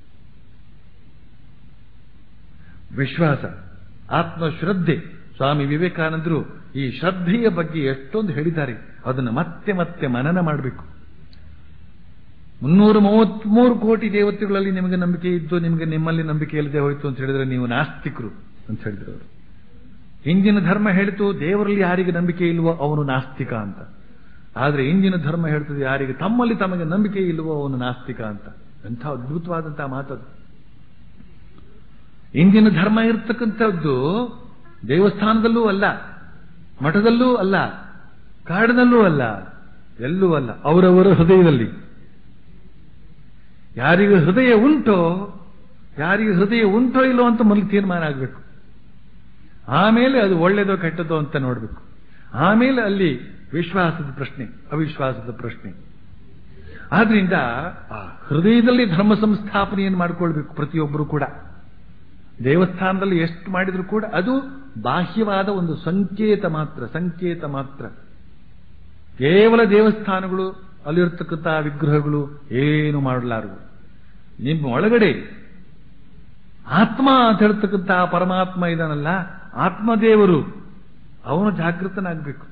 B: ವಿಶ್ವಾಸ ಆತ್ಮಶ್ರದ್ಧೆ ಸ್ವಾಮಿ ವಿವೇಕಾನಂದರು ಈ ಶ್ರದ್ಧೆಯ ಬಗ್ಗೆ ಎಷ್ಟೊಂದು ಹೇಳಿದ್ದಾರೆ ಅದನ್ನು ಮತ್ತೆ ಮತ್ತೆ ಮನನ ಮಾಡಬೇಕು ಮುನ್ನೂರ ಮೂವತ್ಮೂರು ಕೋಟಿ ದೇವತೆಗಳಲ್ಲಿ ನಿಮಗೆ ನಂಬಿಕೆ ಇದ್ದು ನಿಮಗೆ ನಿಮ್ಮಲ್ಲಿ ನಂಬಿಕೆ ಇಲ್ಲದೆ ಹೋಯ್ತು ಅಂತ ಹೇಳಿದ್ರೆ ನೀವು ನಾಸ್ತಿಕರು ಅಂತ ಹೇಳಿದ್ರು ಅವರು ಹಿಂದಿನ ಧರ್ಮ ಹೇಳಿತು ದೇವರಲ್ಲಿ ಯಾರಿಗೆ ನಂಬಿಕೆ ಇಲ್ವೋ ಅವನು ನಾಸ್ತಿಕ ಅಂತ ಆದ್ರೆ ಇಂದಿನ ಧರ್ಮ ಹೇಳ್ತದೆ ಯಾರಿಗೆ ತಮ್ಮಲ್ಲಿ ತಮಗೆ ನಂಬಿಕೆ ಇಲ್ವೋ ಅವನು ನಾಸ್ತಿಕ ಅಂತ ಎಂಥ ಅದ್ಭುತವಾದಂತಹ ಮಾತದು ಇಂದಿನ ಧರ್ಮ ಇರ್ತಕ್ಕಂಥದ್ದು ದೇವಸ್ಥಾನದಲ್ಲೂ ಅಲ್ಲ ಮಠದಲ್ಲೂ ಅಲ್ಲ ಕಾಡಿನಲ್ಲೂ ಅಲ್ಲ ಎಲ್ಲೂ ಅಲ್ಲ ಅವರವರ ಹೃದಯದಲ್ಲಿ ಯಾರಿಗೆ ಹೃದಯ ಉಂಟೋ ಯಾರಿಗೆ ಹೃದಯ ಉಂಟೋ ಇಲ್ಲೋ ಅಂತ ಮೊದಲು ತೀರ್ಮಾನ ಆಗಬೇಕು ಆಮೇಲೆ ಅದು ಒಳ್ಳೇದೋ ಕೆಟ್ಟದೋ ಅಂತ ನೋಡಬೇಕು ಆಮೇಲೆ ಅಲ್ಲಿ ವಿಶ್ವಾಸದ ಪ್ರಶ್ನೆ ಅವಿಶ್ವಾಸದ ಪ್ರಶ್ನೆ ಆದ್ರಿಂದ ಆ ಹೃದಯದಲ್ಲಿ ಧರ್ಮ ಸಂಸ್ಥಾಪನೆಯನ್ನು ಮಾಡಿಕೊಳ್ಬೇಕು ಪ್ರತಿಯೊಬ್ಬರು ಕೂಡ ದೇವಸ್ಥಾನದಲ್ಲಿ ಎಷ್ಟು ಮಾಡಿದ್ರು ಕೂಡ ಅದು ಬಾಹ್ಯವಾದ ಒಂದು ಸಂಕೇತ ಮಾತ್ರ ಸಂಕೇತ ಮಾತ್ರ ಕೇವಲ ದೇವಸ್ಥಾನಗಳು ಅಲ್ಲಿರ್ತಕ್ಕಂಥ ವಿಗ್ರಹಗಳು ಏನು ಮಾಡಲಾರವು ನಿಮ್ಮ ಒಳಗಡೆ ಆತ್ಮ ಅಂತ ಹೇಳ್ತಕ್ಕಂಥ ಪರಮಾತ್ಮ ಇದಾನಲ್ಲ ಆತ್ಮದೇವರು ಅವನು ಜಾಗೃತನಾಗಬೇಕು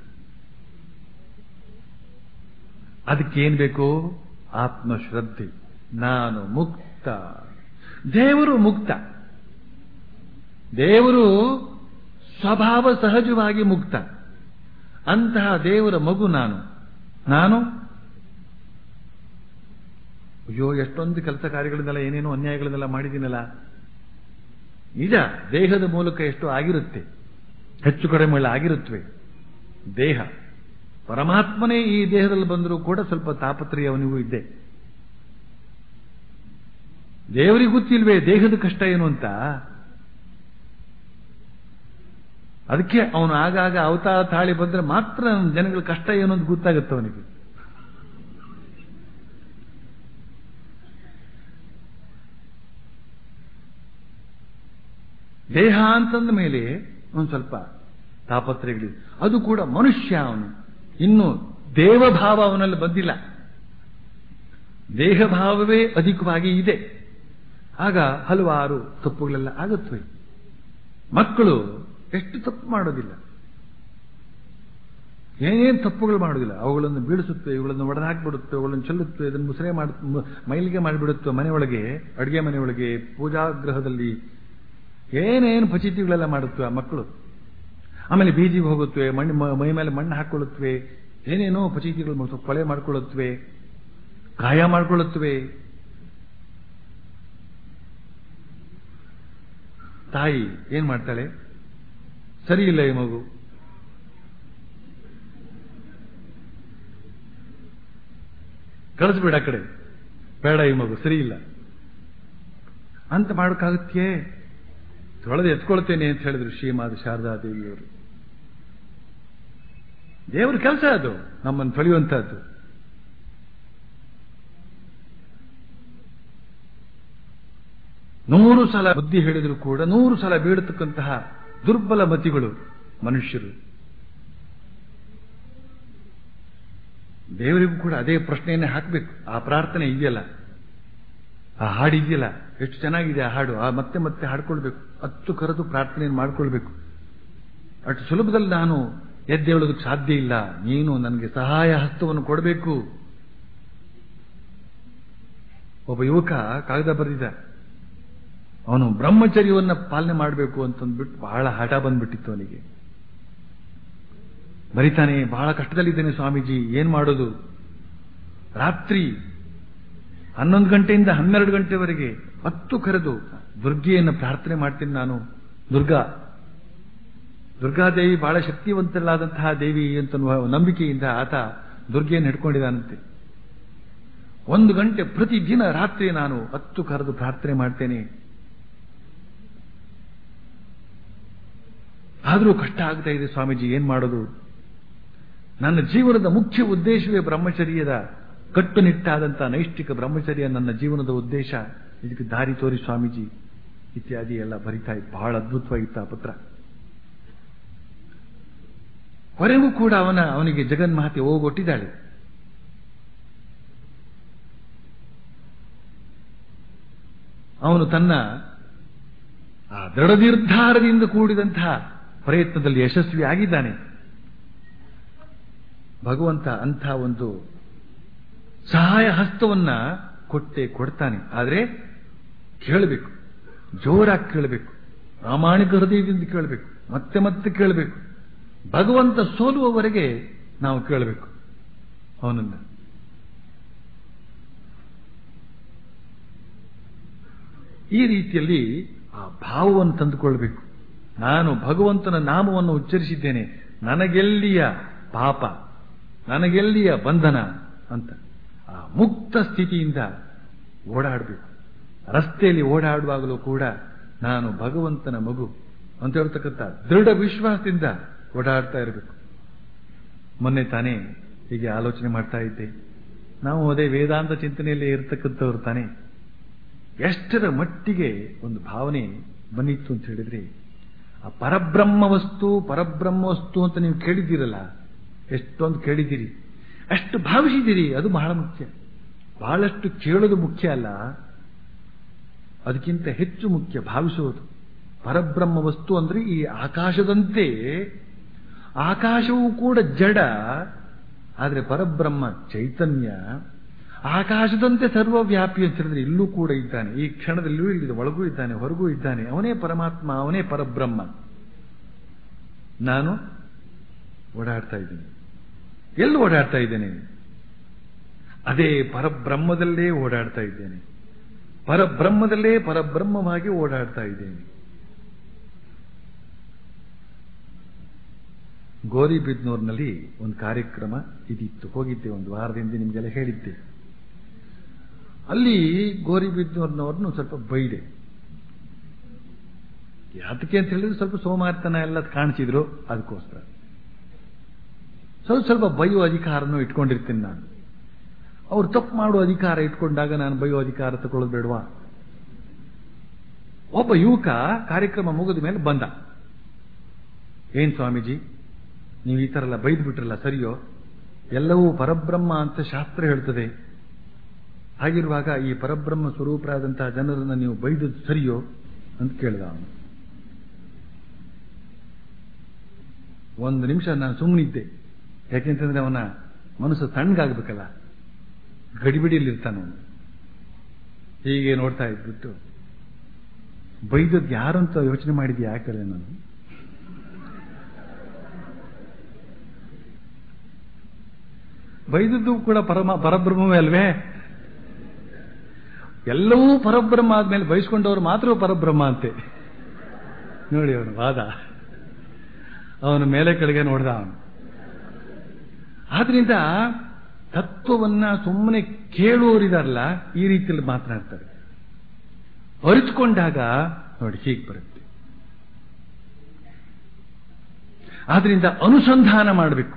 B: ಅದಕ್ಕೇನ್ ಬೇಕು ಆತ್ಮಶ್ರದ್ಧೆ ನಾನು ಮುಕ್ತ ದೇವರು ಮುಕ್ತ ದೇವರು ಸ್ವಭಾವ ಸಹಜವಾಗಿ ಮುಕ್ತ ಅಂತಹ ದೇವರ ಮಗು ನಾನು ನಾನು ಅಯ್ಯೋ ಎಷ್ಟೊಂದು ಕೆಲಸ ಕಾರ್ಯಗಳನ್ನೆಲ್ಲ ಏನೇನೋ ಅನ್ಯಾಯಗಳನ್ನೆಲ್ಲ ಮಾಡಿದ್ದೀನಲ್ಲ ನಿಜ ದೇಹದ ಮೂಲಕ ಎಷ್ಟು ಆಗಿರುತ್ತೆ ಹೆಚ್ಚು ಕಡಿಮೆ ಆಗಿರುತ್ತವೆ ದೇಹ ಪರಮಾತ್ಮನೇ ಈ ದೇಹದಲ್ಲಿ ಬಂದರೂ ಕೂಡ ಸ್ವಲ್ಪ ತಾಪತ್ರಯ ಅವನಿಗೂ ಇದ್ದೆ ದೇವರಿಗೆ ಗೊತ್ತಿಲ್ವೇ ದೇಹದ ಕಷ್ಟ ಏನು ಅಂತ ಅದಕ್ಕೆ ಅವನು ಆಗಾಗ ಅವತಾರ ತಾಳಿ ಬಂದ್ರೆ ಮಾತ್ರ ಜನಗಳ ಕಷ್ಟ ಏನು ಅಂತ ಗೊತ್ತಾಗುತ್ತೆ ಅವನಿಗೆ ದೇಹ ಅಂತಂದ ಮೇಲೆ ಒಂದು ಸ್ವಲ್ಪ ತಾಪತ್ರಯಗಳಿದೆ ಅದು ಕೂಡ ಮನುಷ್ಯ ಅವನು ಇನ್ನು ದೇವಭಾವ ಅವನಲ್ಲಿ ಬಂದಿಲ್ಲ ದೇಹಭಾವವೇ ಅಧಿಕವಾಗಿ ಇದೆ ಆಗ ಹಲವಾರು ತಪ್ಪುಗಳೆಲ್ಲ ಆಗುತ್ತವೆ ಮಕ್ಕಳು ಎಷ್ಟು ತಪ್ಪು ಮಾಡೋದಿಲ್ಲ ಏನೇನು ತಪ್ಪುಗಳು ಮಾಡೋದಿಲ್ಲ ಅವುಗಳನ್ನು ಬೀಳಿಸುತ್ತವೆ ಇವುಗಳನ್ನು ಒಡೆದಾಕ್ಬಿಡುತ್ತವೆ ಅವುಗಳನ್ನು ಚೆಲ್ಲುತ್ತವೆ ಅದನ್ನು ಮುಸರೆ ಮಾಡ ಮೈಲಿಗೆ ಮಾಡಿಬಿಡುತ್ತವೆ ಮನೆಯೊಳಗೆ ಅಡುಗೆ ಮನೆಯೊಳಗೆ ಪೂಜಾಗೃಹದಲ್ಲಿ ಏನೇನು ಫಚಿತಿಗಳೆಲ್ಲ ಮಾಡುತ್ತವೆ ಆ ಮಕ್ಕಳು ಆಮೇಲೆ ಬೀಜಿಗೆ ಹೋಗುತ್ತವೆ ಮಣ್ಣು ಮೈ ಮೇಲೆ ಮಣ್ಣು ಹಾಕೊಳ್ಳುತ್ತವೆ ಏನೇನೋ ಫಚಿತಿಗಳು ಮಾಡ್ತವೆ ಕೊಳೆ ಮಾಡ್ಕೊಳ್ಳುತ್ತವೆ ಗಾಯ ಮಾಡ್ಕೊಳ್ಳುತ್ತವೆ ತಾಯಿ ಏನ್ ಮಾಡ್ತಾಳೆ ಸರಿ ಇಲ್ಲ ಈ ಮಗು ಕಳಿಸ್ಬೇಡ ಆ ಕಡೆ ಬೇಡ ಈ ಮಗು ಸರಿ ಇಲ್ಲ ಅಂತ ಮಾಡೋಕ್ಕಾಗತ್ತೆ ತೊಳೆದು ಎತ್ಕೊಳ್ತೇನೆ ಅಂತ ಹೇಳಿದ್ರು ಶ್ರೀಮಾದ ಶಾರದಾ ದೇವಿಯವರು ದೇವರ ಕೆಲಸ ಅದು ನಮ್ಮನ್ನು ತೊಳೆಯುವಂತಹದ್ದು ನೂರು ಸಲ ಬುದ್ಧಿ ಹೇಳಿದ್ರು ಕೂಡ ನೂರು ಸಲ ಬೀಳತಕ್ಕಂತಹ ದುರ್ಬಲ ಮತಿಗಳು ಮನುಷ್ಯರು ದೇವರಿಗೂ ಕೂಡ ಅದೇ ಪ್ರಶ್ನೆಯನ್ನೇ ಹಾಕಬೇಕು ಆ ಪ್ರಾರ್ಥನೆ ಇದೆಯಲ್ಲ ಆ ಹಾಡು ಇದೆಯಲ್ಲ ಎಷ್ಟು ಚೆನ್ನಾಗಿದೆ ಆ ಹಾಡು ಆ ಮತ್ತೆ ಮತ್ತೆ ಹಾಡ್ಕೊಳ್ಬೇಕು ಹತ್ತು ಕರೆದು ಪ್ರಾರ್ಥನೆಯನ್ನು ಮಾಡ್ಕೊಳ್ಬೇಕು ಅಷ್ಟು ಸುಲಭದಲ್ಲಿ ನಾನು ಎದ್ದೇಳೋದಕ್ಕೆ ಸಾಧ್ಯ ಇಲ್ಲ ನೀನು ನನಗೆ ಸಹಾಯ ಹಸ್ತವನ್ನು ಕೊಡಬೇಕು ಒಬ್ಬ ಯುವಕ ಕಾಗದ ಬರೆದಿದ್ದ ಅವನು ಬ್ರಹ್ಮಚರ್ಯವನ್ನ ಪಾಲನೆ ಮಾಡಬೇಕು ಅಂತಂದ್ಬಿಟ್ಟು ಬಹಳ ಹಠ ಬಂದ್ಬಿಟ್ಟಿತ್ತು ಅವನಿಗೆ ಬರಿತಾನೆ ಬಹಳ ಕಷ್ಟದಲ್ಲಿದ್ದೇನೆ ಸ್ವಾಮೀಜಿ ಏನ್ ಮಾಡೋದು ರಾತ್ರಿ ಹನ್ನೊಂದು ಗಂಟೆಯಿಂದ ಹನ್ನೆರಡು ಗಂಟೆವರೆಗೆ ಹತ್ತು ಕರೆದು ದುರ್ಗೆಯನ್ನು ಪ್ರಾರ್ಥನೆ ಮಾಡ್ತೀನಿ ನಾನು ದುರ್ಗಾ ದುರ್ಗಾದೇವಿ ಬಹಳ ಶಕ್ತಿವಂತಲಾದಂತಹ ದೇವಿ ಅಂತ ನಂಬಿಕೆಯಿಂದ ಆತ ದುರ್ಗೆಯನ್ನು ಹಿಡ್ಕೊಂಡಿದ್ದಾನಂತೆ ಒಂದು ಗಂಟೆ ಪ್ರತಿದಿನ ರಾತ್ರಿ ನಾನು ಹತ್ತು ಕರೆದು ಪ್ರಾರ್ಥನೆ ಮಾಡ್ತೇನೆ ಆದರೂ ಕಷ್ಟ ಆಗ್ತಾ ಇದೆ ಸ್ವಾಮೀಜಿ ಏನ್ ಮಾಡೋದು ನನ್ನ ಜೀವನದ ಮುಖ್ಯ ಉದ್ದೇಶವೇ ಬ್ರಹ್ಮಚರ್ಯದ ಕಟ್ಟುನಿಟ್ಟಾದಂತಹ ನೈಷ್ಠಿಕ ಬ್ರಹ್ಮಚರ್ಯ ನನ್ನ ಜೀವನದ ಉದ್ದೇಶ ಇದಕ್ಕೆ ದಾರಿ ತೋರಿ ಸ್ವಾಮೀಜಿ ಇತ್ಯಾದಿ ಎಲ್ಲ ಬರಿತಾ ಇತ್ತು ಬಹಳ ಅದ್ಭುತವಾಗಿತ್ತು ಆ ಪತ್ರ ಹೊರೆಗೂ ಕೂಡ ಅವನ ಅವನಿಗೆ ಜಗನ್ಮಾತೆ ಹೋಗೊಟ್ಟಿದ್ದಾಳೆ ಅವನು ತನ್ನ ಆ ದೃಢ ನಿರ್ಧಾರದಿಂದ ಕೂಡಿದಂತಹ ಪ್ರಯತ್ನದಲ್ಲಿ ಯಶಸ್ವಿ ಆಗಿದ್ದಾನೆ ಭಗವಂತ ಅಂಥ ಒಂದು ಸಹಾಯ ಹಸ್ತವನ್ನ ಕೊಟ್ಟೆ ಕೊಡ್ತಾನೆ ಆದರೆ ಕೇಳಬೇಕು ಜೋರಾಗಿ ಕೇಳಬೇಕು ಪ್ರಾಮಾಣಿಕ ಹೃದಯದಿಂದ ಕೇಳಬೇಕು ಮತ್ತೆ ಮತ್ತೆ ಕೇಳಬೇಕು ಭಗವಂತ ಸೋಲುವವರೆಗೆ ನಾವು ಕೇಳಬೇಕು ಅವನನ್ನ ಈ ರೀತಿಯಲ್ಲಿ ಆ ಭಾವವನ್ನು ತಂದುಕೊಳ್ಬೇಕು ನಾನು ಭಗವಂತನ ನಾಮವನ್ನು ಉಚ್ಚರಿಸಿದ್ದೇನೆ ನನಗೆಲ್ಲಿಯ ಪಾಪ ನನಗೆಲ್ಲಿಯ ಬಂಧನ ಅಂತ ಆ ಮುಕ್ತ ಸ್ಥಿತಿಯಿಂದ ಓಡಾಡಬೇಕು ರಸ್ತೆಯಲ್ಲಿ ಓಡಾಡುವಾಗಲೂ ಕೂಡ ನಾನು ಭಗವಂತನ ಮಗು ಅಂತ ಹೇಳ್ತಕ್ಕಂಥ ದೃಢ ವಿಶ್ವಾಸದಿಂದ ಓಡಾಡ್ತಾ ಇರಬೇಕು ಮೊನ್ನೆ ತಾನೇ ಹೀಗೆ ಆಲೋಚನೆ ಮಾಡ್ತಾ ಇದ್ದೆ ನಾವು ಅದೇ ವೇದಾಂತ ಚಿಂತನೆಯಲ್ಲಿ ಇರತಕ್ಕಂಥವ್ರು ತಾನೇ ಎಷ್ಟರ ಮಟ್ಟಿಗೆ ಒಂದು ಭಾವನೆ ಬಂದಿತ್ತು ಅಂತ ಹೇಳಿದ್ರೆ ಆ ಪರಬ್ರಹ್ಮ ವಸ್ತು ಪರಬ್ರಹ್ಮ ವಸ್ತು ಅಂತ ನೀವು ಕೇಳಿದ್ದೀರಲ್ಲ ಎಷ್ಟೊಂದು ಕೇಳಿದ್ದೀರಿ ಅಷ್ಟು ಭಾವಿಸಿದ್ದೀರಿ ಅದು ಬಹಳ ಮುಖ್ಯ ಬಹಳಷ್ಟು ಕೇಳೋದು ಮುಖ್ಯ ಅಲ್ಲ ಅದಕ್ಕಿಂತ ಹೆಚ್ಚು ಮುಖ್ಯ ಭಾವಿಸುವುದು ಪರಬ್ರಹ್ಮ ವಸ್ತು ಅಂದ್ರೆ ಈ ಆಕಾಶದಂತೆ ಆಕಾಶವೂ ಕೂಡ ಜಡ ಆದರೆ ಪರಬ್ರಹ್ಮ ಚೈತನ್ಯ ಆಕಾಶದಂತೆ ಸರ್ವವ್ಯಾಪಿ ಅಂತ ಹೇಳಿದ್ರೆ ಇಲ್ಲೂ ಕೂಡ ಇದ್ದಾನೆ ಈ ಕ್ಷಣದಲ್ಲಿಯೂ ಇಲ್ಲಿದೆ ಒಳಗೂ ಇದ್ದಾನೆ ಹೊರಗೂ ಇದ್ದಾನೆ ಅವನೇ ಪರಮಾತ್ಮ ಅವನೇ ಪರಬ್ರಹ್ಮ ನಾನು ಓಡಾಡ್ತಾ ಇದ್ದೇನೆ ಎಲ್ಲಿ ಓಡಾಡ್ತಾ ಇದ್ದೇನೆ ಅದೇ ಪರಬ್ರಹ್ಮದಲ್ಲೇ ಓಡಾಡ್ತಾ ಇದ್ದೇನೆ ಪರಬ್ರಹ್ಮದಲ್ಲೇ ಪರಬ್ರಹ್ಮವಾಗಿ ಓಡಾಡ್ತಾ ಇದ್ದೇನೆ ಗೋರಿಬಿದ್ನೂರ್ನಲ್ಲಿ ಒಂದು ಕಾರ್ಯಕ್ರಮ ಇದಿತ್ತು ಹೋಗಿದ್ದೆ ಒಂದು ವಾರದಿಂದ ನಿಮಗೆಲ್ಲ ಹೇಳಿದ್ದೆ ಅಲ್ಲಿ ಗೋರಿಬಿದ್ನೂರ್ನವ್ರನ್ನು ಸ್ವಲ್ಪ ಬೈದೆ ಯಾತಕ್ಕೆ ಅಂತ ಹೇಳಿದ್ರೆ ಸ್ವಲ್ಪ ಸೋಮಾರ್ತನ ಎಲ್ಲ ಕಾಣಿಸಿದ್ರು ಅದಕ್ಕೋಸ್ಕರ ಸ್ವಲ್ಪ ಸ್ವಲ್ಪ ಬೈಯೋ ಅಧಿಕಾರನೂ ಇಟ್ಕೊಂಡಿರ್ತೀನಿ ನಾನು ಅವ್ರು ತಪ್ಪು ಮಾಡುವ ಅಧಿಕಾರ ಇಟ್ಕೊಂಡಾಗ ನಾನು ಬೈಯೋ ಅಧಿಕಾರ ತಗೊಳ್ಳೋದು ಬೇಡವಾ ಒಬ್ಬ ಯುವಕ ಕಾರ್ಯಕ್ರಮ ಮುಗಿದ ಮೇಲೆ ಬಂದ ಏನ್ ಸ್ವಾಮೀಜಿ ನೀವು ಈ ತರ ಎಲ್ಲ ಬೈದು ಬಿಟ್ರಲ್ಲ ಸರಿಯೋ ಎಲ್ಲವೂ ಪರಬ್ರಹ್ಮ ಅಂತ ಶಾಸ್ತ್ರ ಹೇಳ್ತದೆ ಹಾಗಿರುವಾಗ ಈ ಪರಬ್ರಹ್ಮ ಸ್ವರೂಪರಾದಂತಹ ಜನರನ್ನ ನೀವು ಬೈದದ್ದು ಸರಿಯೋ ಅಂತ ಕೇಳಿದ ಅವನು ಒಂದು ನಿಮಿಷ ನಾನು ಸುಮ್ಮನಿದ್ದೆ ಯಾಕೆಂತಂದ್ರೆ ಅವನ ಮನಸ್ಸು ತಣ್ಣಗಾಗ್ಬೇಕಲ್ಲ ಗಡಿಬಿಡಿಯಲ್ಲಿರ್ತಾನೆ ಅವನು ಹೀಗೆ ನೋಡ್ತಾ ಇದ್ಬಿಟ್ಟು ಬೈದದ್ದು ಯಾರು ಅಂತ ಯೋಚನೆ ಮಾಡಿದ್ಯಾ ಯಾಕಲ್ಲ ನಾನು ಬೈದದ್ದು ಕೂಡ ಪರಮ ಪರಬ್ರಹ್ಮವೇ ಅಲ್ವೇ ಎಲ್ಲವೂ ಪರಬ್ರಹ್ಮ ಆದ್ಮೇಲೆ ಬಯಸ್ಕೊಂಡವರು ಮಾತ್ರ ಪರಬ್ರಹ್ಮ ಅಂತೆ ನೋಡಿ ಅವನು ವಾದ ಅವನ ಮೇಲೆ ಕೆಳಗೆ ನೋಡ್ದ ಅವನು ಆದ್ರಿಂದ ತತ್ವವನ್ನ ಸುಮ್ಮನೆ ಕೇಳುವವರಿದಾರಲ್ಲ ಈ ರೀತಿಯಲ್ಲಿ ಮಾತನಾಡ್ತಾರೆ ಅರಿತುಕೊಂಡಾಗ ನೋಡಿ ಹೀಗೆ ಬರುತ್ತೆ ಆದ್ರಿಂದ ಅನುಸಂಧಾನ ಮಾಡಬೇಕು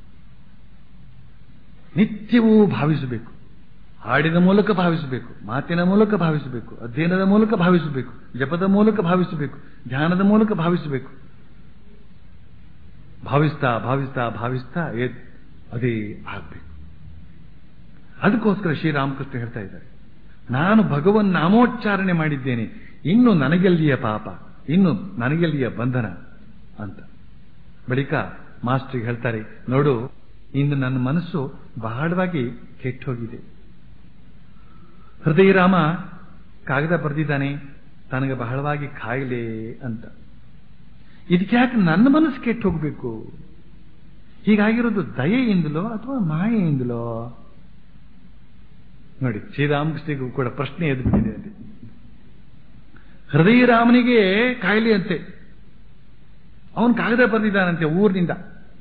B: ನಿತ್ಯವೂ ಭಾವಿಸಬೇಕು ಹಾಡಿನ ಮೂಲಕ ಭಾವಿಸಬೇಕು ಮಾತಿನ ಮೂಲಕ ಭಾವಿಸಬೇಕು ಅಧ್ಯಯನದ ಮೂಲಕ ಭಾವಿಸಬೇಕು ಜಪದ ಮೂಲಕ ಭಾವಿಸಬೇಕು ಧ್ಯಾನದ ಮೂಲಕ ಭಾವಿಸಬೇಕು ಭಾವಿಸ್ತಾ ಭಾವಿಸ್ತಾ ಭಾವಿಸ್ತಾ ಅದೇ ಆಗ್ಬೇಕು ಅದಕ್ಕೋಸ್ಕರ ಶ್ರೀರಾಮಕೃಷ್ಣ ಹೇಳ್ತಾ ಇದ್ದಾರೆ ನಾನು ಭಗವನ್ ನಾಮೋಚ್ಚಾರಣೆ ಮಾಡಿದ್ದೇನೆ ಇನ್ನು ನನಗೆಲ್ಲಿಯ ಪಾಪ ಇನ್ನು ನನಗೆಲ್ಲಿಯ ಬಂಧನ ಅಂತ ಬಳಿಕ ಮಾಸ್ಟ್ರಿಗೆ ಹೇಳ್ತಾರೆ ನೋಡು ಇಂದು ನನ್ನ ಮನಸ್ಸು ಬಹಳವಾಗಿ ಕೆಟ್ಟೋಗಿದೆ ಹೃದಯರಾಮ ಕಾಗದ ಬರೆದಿದ್ದಾನೆ ತನಗೆ ಬಹಳವಾಗಿ ಕಾಯಿಲೆ ಅಂತ ಇದಕ್ಕೆ ಯಾಕೆ ನನ್ನ ಮನಸ್ಸು ಕೆಟ್ಟು ಹೋಗ್ಬೇಕು ಹೀಗಾಗಿರೋದು ದಯೆಯಿಂದಲೋ ಅಥವಾ ಮಾಯೆಯಿಂದಲೋ ನೋಡಿ ಶ್ರೀರಾಮಕೃಷ್ಣಿಗೂ ಕೂಡ ಪ್ರಶ್ನೆ ಎದ್ಬಿಟ್ಟಿದೆ ಅಲ್ಲಿ ಹೃದಯರಾಮನಿಗೆ ಕಾಯಿಲೆ ಅಂತೆ ಅವನು ಕಾಗದ ಬರೆದಿದ್ದಾನಂತೆ ಊರಿನಿಂದ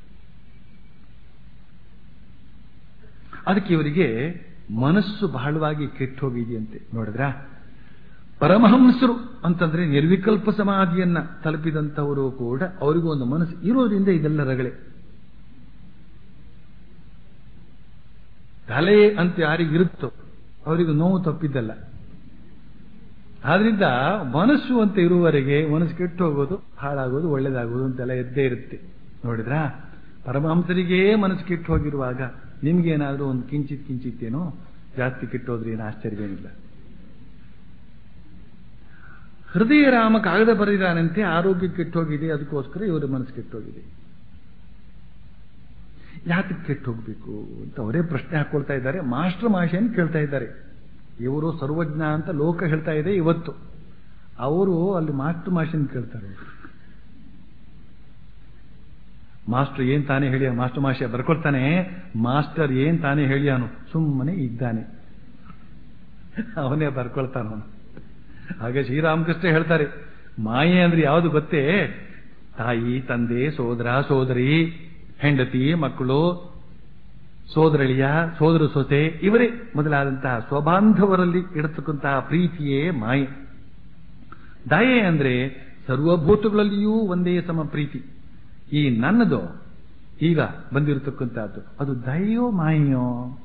B: ಅದಕ್ಕೆ ಇವರಿಗೆ ಮನಸ್ಸು ಬಹಳವಾಗಿ ಕೆಟ್ಟು ಹೋಗಿದೆಯಂತೆ ನೋಡಿದ್ರ ಪರಮಹಂಸರು ಅಂತಂದ್ರೆ ನಿರ್ವಿಕಲ್ಪ ಸಮಾಧಿಯನ್ನ ತಲುಪಿದಂಥವರು ಕೂಡ ಅವರಿಗೂ ಒಂದು ಮನಸ್ಸು ಇರೋದ್ರಿಂದ ಇದೆಲ್ಲ ರಗಳೆ ತಲೆ ಅಂತ ಯಾರಿಗಿರುತ್ತೋ ಅವರಿಗೂ ನೋವು ತಪ್ಪಿದ್ದಲ್ಲ ಆದ್ರಿಂದ ಮನಸ್ಸು ಅಂತ ಇರುವವರೆಗೆ ಮನಸ್ಸು ಕೆಟ್ಟು ಹೋಗೋದು ಹಾಳಾಗೋದು ಒಳ್ಳೇದಾಗೋದು ಅಂತೆಲ್ಲ ಎದ್ದೇ ಇರುತ್ತೆ ನೋಡಿದ್ರಾ ಪರಮಹಂಸರಿಗೇ ಮನಸ್ಸು ಕೆಟ್ಟು ಹೋಗಿರುವಾಗ ನಿಮ್ಗೇನಾದ್ರೂ ಒಂದು ಕಿಂಚಿತ್ ಕಿಂಚಿತ್ ಏನೋ ಜಾಸ್ತಿ ಕೆಟ್ಟೋದ್ರೆ ಏನು ಆಶ್ಚರ್ಯವೇನಿಲ್ಲ ಹೃದಯ ರಾಮ ಕಾಗದ ಬರೆದಿದ್ದಾನಂತೆ ಆರೋಗ್ಯ ಕೆಟ್ಟೋಗಿದೆ ಅದಕ್ಕೋಸ್ಕರ ಇವರ ಮನಸ್ಸು ಕೆಟ್ಟೋಗಿದೆ ಯಾತಕ್ಕೆ ಕೆಟ್ಟು ಹೋಗ್ಬೇಕು ಅಂತ ಅವರೇ ಪ್ರಶ್ನೆ ಹಾಕೊಳ್ತಾ ಇದ್ದಾರೆ ಮಾಸ್ಟರ್ ಮಾಷೆಯನ್ನು ಕೇಳ್ತಾ ಇದ್ದಾರೆ ಇವರು ಸರ್ವಜ್ಞ ಅಂತ ಲೋಕ ಹೇಳ್ತಾ ಇದೆ ಇವತ್ತು ಅವರು ಅಲ್ಲಿ ಮಾಸ್ಟರ್ ಮಾಷನ್ ಕೇಳ್ತಾರೆ ಮಾಸ್ಟರ್ ಏನ್ ತಾನೇ ಹೇಳಿ ಮಾಸ್ಟರ್ ಮಾಷೆ ಬರ್ಕೊಳ್ತಾನೆ ಮಾಸ್ಟರ್ ಏನ್ ತಾನೇ ಹೇಳಿ ಅವನು ಸುಮ್ಮನೆ ಇದ್ದಾನೆ ಅವನೇ ಬರ್ಕೊಳ್ತಾನವನು ಹಾಗೆ ಶ್ರೀರಾಮಕೃಷ್ಣ ಹೇಳ್ತಾರೆ ಮಾಯೆ ಅಂದ್ರೆ ಯಾವುದು ಗೊತ್ತೇ ತಾಯಿ ತಂದೆ ಸೋದರ ಸೋದರಿ ಹೆಂಡತಿ ಮಕ್ಕಳು ಸೋದರಳಿಯ ಸೋದರ ಸೊಸೆ ಇವರೇ ಮೊದಲಾದಂತಹ ಸ್ವಬಾಂಧವರಲ್ಲಿ ಇಡತಕ್ಕಂತಹ ಪ್ರೀತಿಯೇ ಮಾಯೆ ದಯೆ ಅಂದ್ರೆ ಸರ್ವಭೂತಗಳಲ್ಲಿಯೂ ಒಂದೇ ಸಮ ಪ್ರೀತಿ ಈ ನನ್ನದು ಈಗ ಬಂದಿರತಕ್ಕಂತಹದ್ದು ಅದು ದಯೆಯೋ ಮಾಯೆಯೋ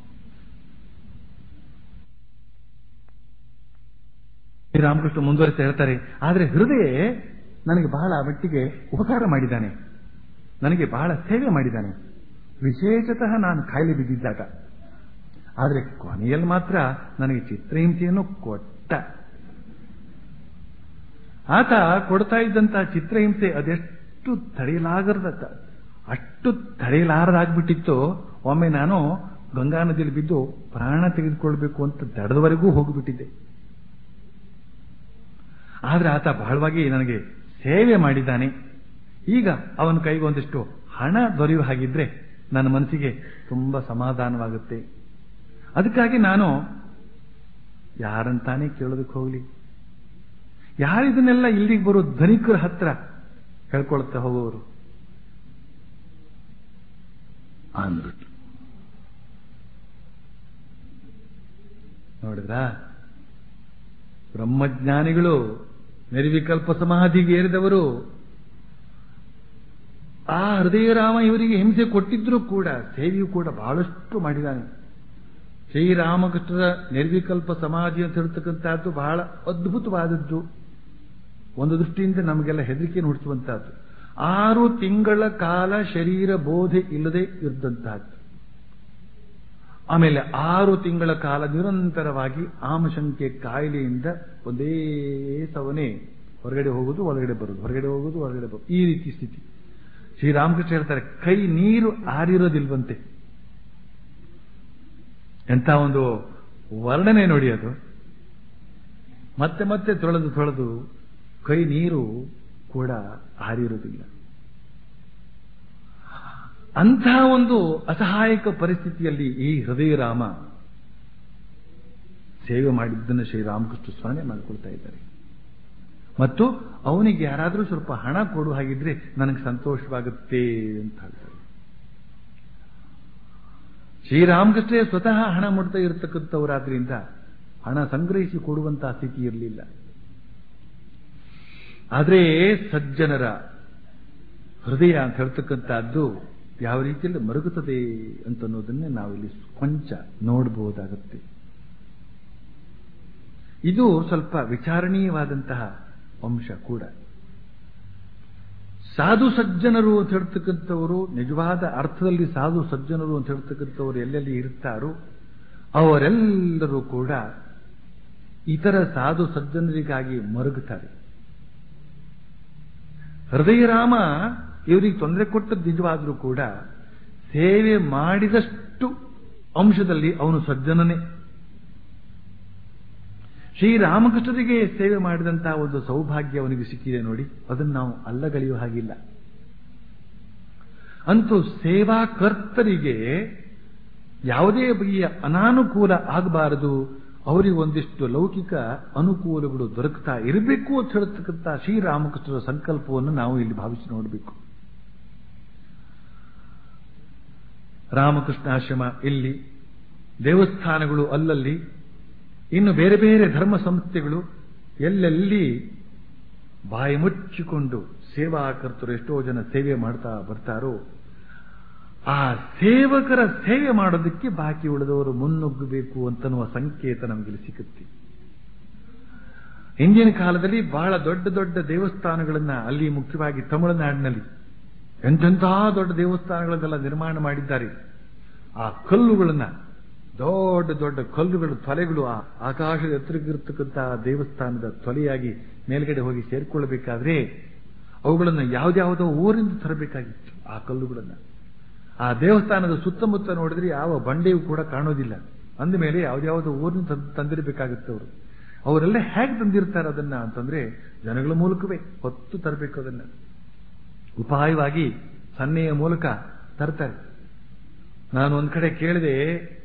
B: ಶ್ರೀರಾಮಕೃಷ್ಣ ಮುಂದುವರಿಸ್ತಾ ಹೇಳ್ತಾರೆ ಆದರೆ ಹೃದಯ ನನಗೆ ಬಹಳ ಮಟ್ಟಿಗೆ ಉಪಕಾರ ಮಾಡಿದ್ದಾನೆ ನನಗೆ ಬಹಳ ಸೇವೆ ಮಾಡಿದ್ದಾನೆ ವಿಶೇಷತಃ ನಾನು ಕಾಯಿಲೆ ಬಿದ್ದಿದ್ದಾಗ ಆದರೆ ಕೊನೆಯಲ್ಲಿ ಮಾತ್ರ ನನಗೆ ಚಿತ್ರಹಿಂಸೆಯನ್ನು ಕೊಟ್ಟ ಆತ ಕೊಡ್ತಾ ಇದ್ದಂತಹ ಚಿತ್ರಹಿಂಸೆ ಅದೆಷ್ಟು ತಡೆಯಲಾಗದ ಅಷ್ಟು ತಡೆಯಲಾರದಾಗ್ಬಿಟ್ಟಿತ್ತು ಒಮ್ಮೆ ನಾನು ಗಂಗಾ ನದಿಯಲ್ಲಿ ಬಿದ್ದು ಪ್ರಾಣ ತೆಗೆದುಕೊಳ್ಬೇಕು ಅಂತ ದಡದವರೆಗೂ ಹೋಗಿಬಿಟ್ಟಿದ್ದೆ ಆದ್ರೆ ಆತ ಬಹಳವಾಗಿ ನನಗೆ ಸೇವೆ ಮಾಡಿದ್ದಾನೆ ಈಗ ಅವನ ಕೈಗೆ ಒಂದಿಷ್ಟು ಹಣ ದೊರೆಯುವ ಹಾಗಿದ್ರೆ ನನ್ನ ಮನಸ್ಸಿಗೆ ತುಂಬಾ ಸಮಾಧಾನವಾಗುತ್ತೆ ಅದಕ್ಕಾಗಿ ನಾನು ಯಾರಂತಾನೆ ಕೇಳೋದಕ್ಕೆ ಹೋಗ್ಲಿ ಯಾರಿದನ್ನೆಲ್ಲ ಇಲ್ಲಿಗೆ ಬರೋ ಧನಿಕರ ಹತ್ರ ಹೇಳ್ಕೊಳ್ತಾ ಹೋಗೋರು ಅಂದ್ರು ನೋಡಿದ್ರಾ ಬ್ರಹ್ಮಜ್ಞಾನಿಗಳು ನಿರ್ವಿಕಲ್ಪ ಸಮಾಧಿಗೆ ಏರಿದವರು ಆ ಹೃದಯರಾಮ ಇವರಿಗೆ ಹಿಂಸೆ ಕೊಟ್ಟಿದ್ರೂ ಕೂಡ ಸೇವೆಯೂ ಕೂಡ ಬಹಳಷ್ಟು ಮಾಡಿದ್ದಾನೆ ಶ್ರೀರಾಮಕೃಷ್ಣರ ನಿರ್ವಿಕಲ್ಪ ಸಮಾಧಿ ಅಂತ ಹೇಳ್ತಕ್ಕಂಥದ್ದು ಬಹಳ ಅದ್ಭುತವಾದದ್ದು ಒಂದು ದೃಷ್ಟಿಯಿಂದ ನಮಗೆಲ್ಲ ಹೆದರಿಕೆಯನ್ನು ಹುಟ್ಟಿಸುವಂತಹದ್ದು ಆರು ತಿಂಗಳ ಕಾಲ ಶರೀರ ಬೋಧೆ ಇಲ್ಲದೆ ಇದ್ದಂತಹದ್ದು ಆಮೇಲೆ ಆರು ತಿಂಗಳ ಕಾಲ ನಿರಂತರವಾಗಿ ಆಮಶಂಕೆ ಕಾಯಿಲೆಯಿಂದ ಒಂದೇ ಸವನೆ ಹೊರಗಡೆ ಹೋಗುದು ಒಳಗಡೆ ಬರುದು ಹೊರಗಡೆ ಹೋಗುದು ಒಳಗಡೆ ಬರುದು ಈ ರೀತಿ ಸ್ಥಿತಿ ಶ್ರೀರಾಮಕೃಷ್ಣ ಹೇಳ್ತಾರೆ ಕೈ ನೀರು ಆರಿರೋದಿಲ್ವಂತೆ ಎಂತ ಒಂದು ವರ್ಣನೆ ನೋಡಿ ಅದು ಮತ್ತೆ ಮತ್ತೆ ತೊಳೆದು ತೊಳೆದು ಕೈ ನೀರು ಕೂಡ ಆರಿರುವುದಿಲ್ಲ ಅಂತಹ ಒಂದು ಅಸಹಾಯಕ ಪರಿಸ್ಥಿತಿಯಲ್ಲಿ ಈ ಹೃದಯರಾಮ ಸೇವೆ ಮಾಡಿದ್ದನ್ನು ಶ್ರೀರಾಮಕೃಷ್ಣ ಸ್ಮರಣೆ ಮಾಡಿಕೊಳ್ತಾ ಇದ್ದಾರೆ ಮತ್ತು ಅವನಿಗೆ ಯಾರಾದರೂ ಸ್ವಲ್ಪ ಹಣ ಕೊಡು ಹಾಗಿದ್ರೆ ನನಗೆ ಸಂತೋಷವಾಗುತ್ತೆ ಅಂತ ಹೇಳ್ತಾರೆ ಶ್ರೀರಾಮಕೃಷ್ಣ ಸ್ವತಃ ಹಣ ಮುಡ್ತಾ ಇರತಕ್ಕಂಥವರಾದ್ರಿಂದ ಹಣ ಸಂಗ್ರಹಿಸಿ ಕೊಡುವಂತಹ ಸ್ಥಿತಿ ಇರಲಿಲ್ಲ ಆದರೆ ಸಜ್ಜನರ ಹೃದಯ ಅಂತ ಹೇಳ್ತಕ್ಕಂಥದ್ದು ಯಾವ ರೀತಿಯಲ್ಲಿ ಮರುಗುತ್ತದೆ ಅಂತನ್ನೋದನ್ನೇ ನಾವಿಲ್ಲಿ ಕೊಂಚ ನೋಡಬಹುದಾಗುತ್ತೆ ಇದು ಸ್ವಲ್ಪ ವಿಚಾರಣೀಯವಾದಂತಹ ಅಂಶ ಕೂಡ ಸಾಧು ಸಜ್ಜನರು ಅಂತ ಹೇಳ್ತಕ್ಕಂಥವರು ನಿಜವಾದ ಅರ್ಥದಲ್ಲಿ ಸಾಧು ಸಜ್ಜನರು ಅಂತ ಹೇಳ್ತಕ್ಕಂಥವರು ಎಲ್ಲೆಲ್ಲಿ ಇರ್ತಾರೋ ಅವರೆಲ್ಲರೂ ಕೂಡ ಇತರ ಸಾಧು ಸಜ್ಜನರಿಗಾಗಿ ಮರುಗುತ್ತಾರೆ ಹೃದಯರಾಮ ಇವರಿಗೆ ತೊಂದರೆ ಕೊಟ್ಟದ್ದು ನಿಜವಾದರೂ ಕೂಡ ಸೇವೆ ಮಾಡಿದಷ್ಟು ಅಂಶದಲ್ಲಿ ಅವನು ಸಜ್ಜನನೇ ಶ್ರೀರಾಮಕೃಷ್ಣರಿಗೆ ಸೇವೆ ಮಾಡಿದಂತಹ ಒಂದು ಸೌಭಾಗ್ಯ ಅವನಿಗೆ ಸಿಕ್ಕಿದೆ ನೋಡಿ ಅದನ್ನು ನಾವು ಅಲ್ಲಗಳೆಯುವ ಹಾಗಿಲ್ಲ ಅಂತೂ ಸೇವಾಕರ್ತರಿಗೆ ಯಾವುದೇ ಬಗೆಯ ಅನಾನುಕೂಲ ಆಗಬಾರದು ಅವರಿಗೆ ಒಂದಿಷ್ಟು ಲೌಕಿಕ ಅನುಕೂಲಗಳು ದೊರಕುತ್ತಾ ಇರಬೇಕು ಅಂತ ಹೇಳ್ತಕ್ಕಂಥ ಶ್ರೀರಾಮಕೃಷ್ಣರ ಸಂಕಲ್ಪವನ್ನು ನಾವು ಇಲ್ಲಿ ಭಾವಿಸಿ ನೋಡಬೇಕು ರಾಮಕೃಷ್ಣಾಶ್ರಮ ಇಲ್ಲಿ ದೇವಸ್ಥಾನಗಳು ಅಲ್ಲಲ್ಲಿ ಇನ್ನು ಬೇರೆ ಬೇರೆ ಧರ್ಮ ಸಂಸ್ಥೆಗಳು ಎಲ್ಲೆಲ್ಲಿ ಬಾಯಿ ಮುಚ್ಚಿಕೊಂಡು ಸೇವಾಕರ್ತರು ಎಷ್ಟೋ ಜನ ಸೇವೆ ಮಾಡ್ತಾ ಬರ್ತಾರೋ ಆ ಸೇವಕರ ಸೇವೆ ಮಾಡೋದಕ್ಕೆ ಬಾಕಿ ಉಳಿದವರು ಮುನ್ನುಗ್ಗಬೇಕು ಅಂತನ್ನುವ ಸಂಕೇತ ನಮಗೆ ಸಿಗುತ್ತೆ ಹಿಂದಿನ ಕಾಲದಲ್ಲಿ ಬಹಳ ದೊಡ್ಡ ದೊಡ್ಡ ದೇವಸ್ಥಾನಗಳನ್ನ ಅಲ್ಲಿ ಮುಖ್ಯವಾಗಿ ತಮಿಳುನಾಡಿನಲ್ಲಿ ಎಂತೆಂತಹ ದೊಡ್ಡ ದೇವಸ್ಥಾನಗಳನ್ನೆಲ್ಲ ನಿರ್ಮಾಣ ಮಾಡಿದ್ದಾರೆ ಆ ಕಲ್ಲುಗಳನ್ನ ದೊಡ್ಡ ದೊಡ್ಡ ಕಲ್ಲುಗಳು ತೊಲೆಗಳು ಆ ಆಕಾಶದ ಎತ್ತರಕ್ಕಿರ್ತಕ್ಕಂತಹ ದೇವಸ್ಥಾನದ ತೊಲೆಯಾಗಿ ಮೇಲ್ಗಡೆ ಹೋಗಿ ಸೇರ್ಕೊಳ್ಬೇಕಾದ್ರೆ ಅವುಗಳನ್ನ ಯಾವ್ದ್ಯಾವುದೋ ಊರಿಂದ ತರಬೇಕಾಗಿತ್ತು ಆ ಕಲ್ಲುಗಳನ್ನ ಆ ದೇವಸ್ಥಾನದ ಸುತ್ತಮುತ್ತ ನೋಡಿದ್ರೆ ಯಾವ ಬಂಡೆಯೂ ಕೂಡ ಕಾಣೋದಿಲ್ಲ ಅಂದಮೇಲೆ ಯಾವ್ದ್ಯಾವುದೋ ಊರಿನ ತಂದ್- ತಂದಿರಬೇಕಾಗುತ್ತೆ ಅವರು ಅವರೆಲ್ಲ ಹೇಗೆ ತಂದಿರ್ತಾರೆ ಅದನ್ನ ಅಂತಂದ್ರೆ ಜನಗಳ ಮೂಲಕವೇ ಹೊತ್ತು ತರಬೇಕು ಅದನ್ನ ಉಪಾಯವಾಗಿ ಸನ್ನೆಯ ಮೂಲಕ ತರ್ತಾರೆ ನಾನು ಒಂದ್ ಕಡೆ ಕೇಳಿದೆ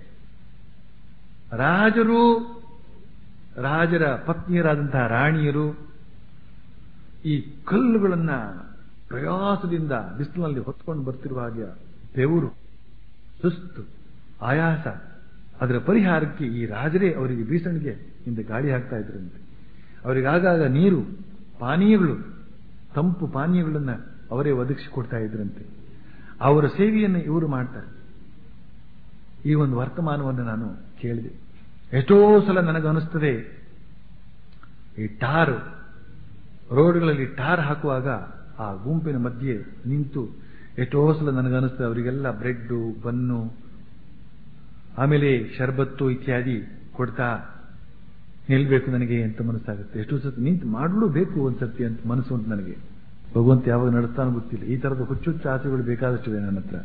B: ರಾಜರು ರಾಜರ ಪತ್ನಿಯರಾದಂತಹ ರಾಣಿಯರು ಈ ಕಲ್ಲುಗಳನ್ನ ಪ್ರಯಾಸದಿಂದ ಬಿಸಿಲಿನಲ್ಲಿ ಹೊತ್ಕೊಂಡು ಬರ್ತಿರುವಾಗ ಬೆವರು ಸುಸ್ತು ಆಯಾಸ ಅದರ ಪರಿಹಾರಕ್ಕೆ ಈ ರಾಜರೇ ಅವರಿಗೆ ಬೀಸಣಿಗೆ ಇಂದ ಗಾಳಿ ಹಾಕ್ತಾ ಇದ್ರಂತೆ ಅವರಿಗಾಗಾಗ ನೀರು ಪಾನೀಯಗಳು ತಂಪು ಪಾನೀಯಗಳನ್ನ ಅವರೇ ಒದಗಿಸಿಕೊಡ್ತಾ ಇದ್ರಂತೆ ಅವರ ಸೇವೆಯನ್ನು ಇವರು ಮಾಡ್ತಾರೆ ಈ ಒಂದು ವರ್ತಮಾನವನ್ನು ನಾನು ಕೇಳಿದೆ ಎಷ್ಟೋ ಸಲ ನನಗನ್ನಿಸ್ತದೆ ಈ ಟಾರ್ ರೋಡ್ಗಳಲ್ಲಿ ಟಾರ್ ಹಾಕುವಾಗ ಆ ಗುಂಪಿನ ಮಧ್ಯೆ ನಿಂತು ಎಷ್ಟೋ ಸಲ ನನಗನ್ನಿಸ್ತದೆ ಅವರಿಗೆಲ್ಲ ಬ್ರೆಡ್ಡು ಬನ್ನು ಆಮೇಲೆ ಶರ್ಬತ್ತು ಇತ್ಯಾದಿ ಕೊಡ್ತಾ ನಿಲ್ಬೇಕು ನನಗೆ ಅಂತ ಮನಸ್ಸಾಗುತ್ತೆ ಎಷ್ಟೋ ಸತಿ ನಿಂತು ಮಾಡಲು ಬೇಕು ಒಂದ್ಸತಿ ಅಂತ ಮನಸ್ಸು ಅಂತ ನನಗೆ ಭಗವಂತ ಯಾವಾಗ ನಡೆಸ್ತಾನೋ ಗೊತ್ತಿಲ್ಲ ಈ ತರದ ಹುಚ್ಚುಚ್ಚು ಆಸೆಗಳು ಬೇಕಾದಷ್ಟಿದೆ ನನ್ನ ಹತ್ರ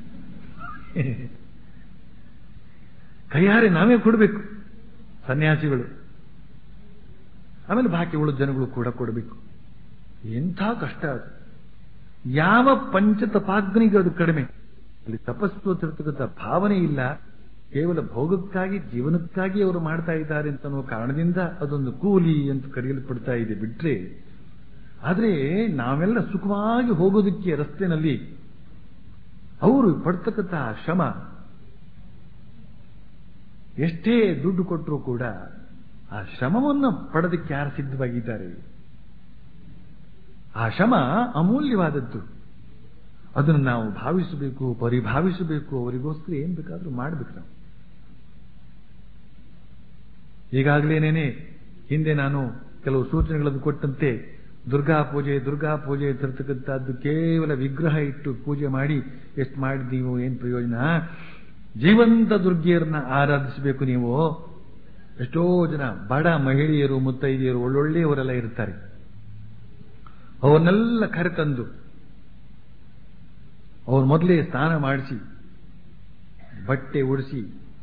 B: ಕೈಯಾರೆ ನಾವೇ ಕೊಡಬೇಕು ಸನ್ಯಾಸಿಗಳು ಆಮೇಲೆ ಬಾಕಿ ಉಳಿದ ಜನಗಳು ಕೂಡ ಕೊಡಬೇಕು ಎಂಥ ಕಷ್ಟ ಅದು ಯಾವ ಪಂಚತಪಾಗ್ನಿಗೆ ಅದು ಕಡಿಮೆ ಅಲ್ಲಿ ತಪಸ್ಸು ತಿರ್ತಕ್ಕಂಥ ಭಾವನೆ ಇಲ್ಲ ಕೇವಲ ಭೋಗಕ್ಕಾಗಿ ಜೀವನಕ್ಕಾಗಿ ಅವರು ಮಾಡ್ತಾ ಇದ್ದಾರೆ ಅಂತ ಅನ್ನೋ ಕಾರಣದಿಂದ ಅದೊಂದು ಕೂಲಿ ಅಂತ ಕರೆಯಲ್ಪಡ್ತಾ ಇದೆ ಬಿಟ್ರೆ ಆದ್ರೆ ನಾವೆಲ್ಲ ಸುಖವಾಗಿ ಹೋಗೋದಕ್ಕೆ ರಸ್ತೆನಲ್ಲಿ ಅವರು ಪಡ್ತಕ್ಕಂಥ ಶ್ರಮ ಎಷ್ಟೇ ದುಡ್ಡು ಕೊಟ್ಟರೂ ಕೂಡ ಆ ಶ್ರಮವನ್ನು ಪಡೆದಕ್ಕೆ ಯಾರು ಸಿದ್ಧವಾಗಿದ್ದಾರೆ ಆ ಶ್ರಮ ಅಮೂಲ್ಯವಾದದ್ದು ಅದನ್ನು ನಾವು ಭಾವಿಸಬೇಕು ಪರಿಭಾವಿಸಬೇಕು ಅವರಿಗೋಸ್ಕರ ಏನ್ ಬೇಕಾದ್ರೂ ಮಾಡ್ಬೇಕು ನಾವು ಈಗಾಗಲೇನೇನೆ ಹಿಂದೆ ನಾನು ಕೆಲವು ಸೂಚನೆಗಳನ್ನು ಕೊಟ್ಟಂತೆ ದುರ್ಗಾ ಪೂಜೆ ದುರ್ಗಾ ಪೂಜೆ ತರ್ತಕ್ಕಂಥದ್ದು ಕೇವಲ ವಿಗ್ರಹ ಇಟ್ಟು ಪೂಜೆ ಮಾಡಿ ಎಷ್ಟು ಮಾಡಿದೀವೋ ಏನ್ ಪ್ರಯೋಜನ ಜೀವಂತ ದುರ್ಗಿಯರನ್ನ ಆರಾಧಿಸಬೇಕು ನೀವು ಎಷ್ಟೋ ಜನ ಬಡ ಮಹಿಳೆಯರು ಮುತ್ತೈದೆಯರು ಒಳ್ಳೊಳ್ಳೆಯವರೆಲ್ಲ ಇರ್ತಾರೆ ಅವನ್ನೆಲ್ಲ ಕರೆತಂದು ಅವ್ರು ಮೊದಲೇ ಸ್ನಾನ ಮಾಡಿಸಿ ಬಟ್ಟೆ ಉಡಿಸಿ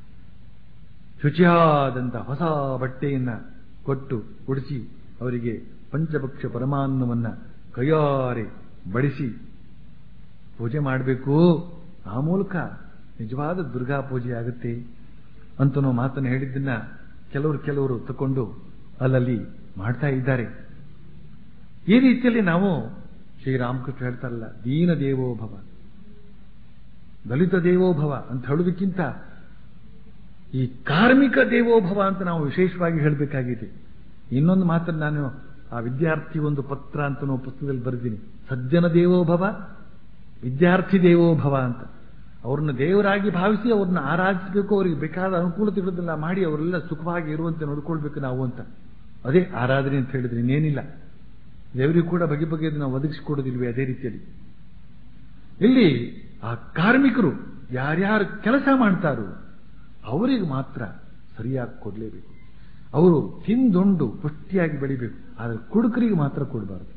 B: ಶುಚಿಯಾದಂಥ ಹೊಸ ಬಟ್ಟೆಯನ್ನ ಕೊಟ್ಟು ಉಡಿಸಿ ಅವರಿಗೆ ಪಂಚಭಕ್ಷ ಪರಮಾನ್ನವನ್ನ ಕೈಯಾರೆ ಬಡಿಸಿ ಪೂಜೆ ಮಾಡಬೇಕು ಆ ಮೂಲಕ ನಿಜವಾದ ದುರ್ಗಾ ಪೂಜೆ ಆಗುತ್ತೆ ಅಂತ ನಾವು ಮಾತನ್ನು ಹೇಳಿದ್ದನ್ನ ಕೆಲವರು ಕೆಲವರು ತಕೊಂಡು ಅಲ್ಲಲ್ಲಿ ಮಾಡ್ತಾ ಇದ್ದಾರೆ ಈ ರೀತಿಯಲ್ಲಿ ನಾವು ಶ್ರೀರಾಮಕೃಷ್ಣ ಹೇಳ್ತಾರಲ್ಲ ದೀನ ದೇವೋಭವ ದಲಿತ ದೇವೋಭವ ಅಂತ ಹೇಳೋದಕ್ಕಿಂತ ಈ ಕಾರ್ಮಿಕ ದೇವೋಭವ ಅಂತ ನಾವು ವಿಶೇಷವಾಗಿ ಹೇಳಬೇಕಾಗಿದೆ ಇನ್ನೊಂದು ಮಾತನ್ನು ನಾನು ಆ ವಿದ್ಯಾರ್ಥಿ ಒಂದು ಪತ್ರ ಅಂತ ನಾವು ಪುಸ್ತಕದಲ್ಲಿ ಬರೆದಿನಿ ಸಜ್ಜನ ದೇವೋಭವ ವಿದ್ಯಾರ್ಥಿ ದೇವೋಭವ ಅಂತ ಅವ್ರನ್ನ ದೇವರಾಗಿ ಭಾವಿಸಿ ಅವ್ರನ್ನ ಆರಾಧಿಸಬೇಕು ಅವರಿಗೆ ಬೇಕಾದ ಅನುಕೂಲತೆಗಳನ್ನೆಲ್ಲ ಮಾಡಿ ಅವರೆಲ್ಲ ಸುಖವಾಗಿ ಇರುವಂತೆ ನೋಡ್ಕೊಳ್ಬೇಕು ನಾವು ಅಂತ ಅದೇ ಆರಾಧನೆ ಅಂತ ಹೇಳಿದ್ರೆ ಇನ್ನೇನಿಲ್ಲ ದೇವರಿಗೂ ಕೂಡ ಬಗೆ ಬಗೆಯನ್ನು ನಾವು ಒದಗಿಸಿಕೊಡೋದಿಲ್ವೇ ಅದೇ ರೀತಿಯಲ್ಲಿ ಇಲ್ಲಿ ಆ ಕಾರ್ಮಿಕರು ಯಾರ್ಯಾರು ಕೆಲಸ ಮಾಡ್ತಾರೋ ಅವರಿಗೆ ಮಾತ್ರ ಸರಿಯಾಗಿ ಕೊಡಲೇಬೇಕು ಅವರು ತಿಂದುಂಡು ಪುಷ್ಟಿಯಾಗಿ ಬೆಳಿಬೇಕು ಆದರೆ ಕುಡುಕರಿಗೆ ಮಾತ್ರ ಕೊಡಬಾರದು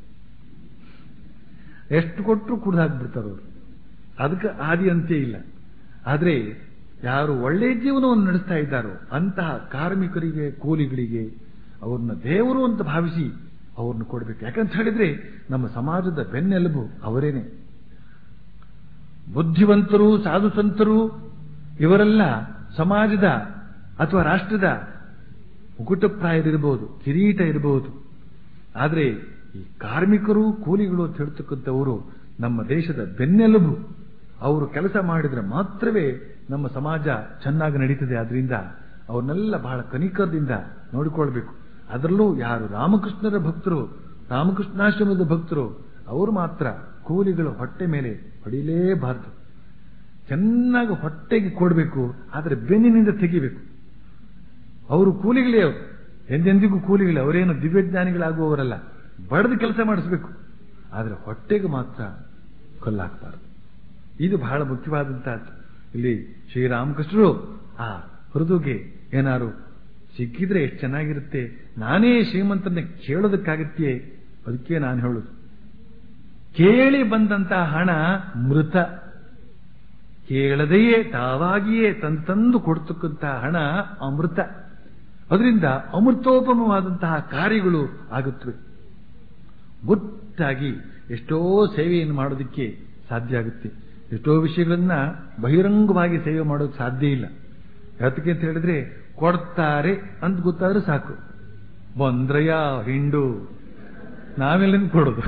B: ಎಷ್ಟು ಕೊಟ್ಟರು ಕುಡ್ದು ಹಾಕ್ಬಿಡ್ತಾರೆ ಅವರು ಅದಕ್ಕೆ ಆದಿ ಅಂತ್ಯ ಇಲ್ಲ ಆದ್ರೆ ಯಾರು ಒಳ್ಳೆ ಜೀವನವನ್ನು ನಡೆಸ್ತಾ ಇದ್ದಾರೋ ಅಂತಹ ಕಾರ್ಮಿಕರಿಗೆ ಕೂಲಿಗಳಿಗೆ ಅವ್ರನ್ನ ದೇವರು ಅಂತ ಭಾವಿಸಿ ಅವ್ರನ್ನ ಕೊಡಬೇಕು ಯಾಕಂತ ಹೇಳಿದ್ರೆ ನಮ್ಮ ಸಮಾಜದ ಬೆನ್ನೆಲುಬು ಅವರೇನೆ ಬುದ್ಧಿವಂತರು ಸಾಧು ಸಂತರು ಇವರೆಲ್ಲ ಸಮಾಜದ ಅಥವಾ ರಾಷ್ಟ್ರದ ಮುಕುಟಪ್ರಾಯರಿರಬಹುದು ಕಿರೀಟ ಇರಬಹುದು ಆದರೆ ಈ ಕಾರ್ಮಿಕರು ಕೂಲಿಗಳು ಅಂತ ಹೇಳ್ತಕ್ಕಂಥವರು ನಮ್ಮ ದೇಶದ ಬೆನ್ನೆಲುಬು ಅವರು ಕೆಲಸ ಮಾಡಿದ್ರೆ ಮಾತ್ರವೇ ನಮ್ಮ ಸಮಾಜ ಚೆನ್ನಾಗಿ ನಡೀತದೆ ಆದ್ರಿಂದ ಅವ್ರನ್ನೆಲ್ಲ ಬಹಳ ಕನಿಕರದಿಂದ ನೋಡಿಕೊಳ್ಬೇಕು ಅದರಲ್ಲೂ ಯಾರು ರಾಮಕೃಷ್ಣರ ಭಕ್ತರು ರಾಮಕೃಷ್ಣಾಶ್ರಮದ ಭಕ್ತರು ಅವರು ಮಾತ್ರ ಕೂಲಿಗಳ ಹೊಟ್ಟೆ ಮೇಲೆ ಹೊಡಿಲೇಬಾರದು ಚೆನ್ನಾಗಿ ಹೊಟ್ಟೆಗೆ ಕೊಡಬೇಕು ಆದರೆ ಬೆನ್ನಿನಿಂದ ತೆಗಿಬೇಕು ಅವರು ಕೂಲಿಗಳೇ ಅವರು ಎಂದೆಂದಿಗೂ ಕೂಲಿಗಳು ಅವರೇನು ದಿವ್ಯಜ್ಞಾನಿಗಳಾಗುವವರಲ್ಲ ಬಡದು ಕೆಲಸ ಮಾಡಿಸ್ಬೇಕು ಆದರೆ ಹೊಟ್ಟೆಗೆ ಮಾತ್ರ ಕೊಲ್ಲಾಕ್ಬಾರ್ದು ಇದು ಬಹಳ ಮುಖ್ಯವಾದಂತಹದ್ದು ಇಲ್ಲಿ ಶ್ರೀರಾಮಕೃಷ್ಣರು ಆ ಹೃದುಗೆ ಏನಾರು ಸಿಕ್ಕಿದ್ರೆ ಎಷ್ಟು ಚೆನ್ನಾಗಿರುತ್ತೆ ನಾನೇ ಶ್ರೀಮಂತನ ಕೇಳೋದಕ್ಕಾಗತ್ತೆ ಅದಕ್ಕೆ ನಾನು ಹೇಳುದು ಕೇಳಿ ಬಂದಂತಹ ಹಣ ಮೃತ ಕೇಳದೆಯೇ ತಾವಾಗಿಯೇ ತಂದು ತಂದು ಕೊಡ್ತಕ್ಕಂತಹ ಹಣ ಅಮೃತ ಅದರಿಂದ ಅಮೃತೋಪಮವಾದಂತಹ ಕಾರ್ಯಗಳು ಆಗುತ್ತವೆ ಗುಟ್ಟಾಗಿ ಎಷ್ಟೋ ಸೇವೆಯನ್ನು ಮಾಡೋದಕ್ಕೆ ಸಾಧ್ಯ ಆಗುತ್ತೆ ಎಷ್ಟೋ ವಿಷಯಗಳನ್ನ ಬಹಿರಂಗವಾಗಿ ಸೇವೆ ಮಾಡೋಕೆ ಸಾಧ್ಯ ಇಲ್ಲ ಯಾತಕ್ಕೆ ಅಂತ ಹೇಳಿದ್ರೆ ಕೊಡ್ತಾರೆ ಅಂತ ಗೊತ್ತಾದ್ರೆ ಸಾಕು ಬಂದ್ರಯ್ಯ ಹಿಂಡು ನಾವೆಲ್ಲಿಂದ ಕೊಡೋದು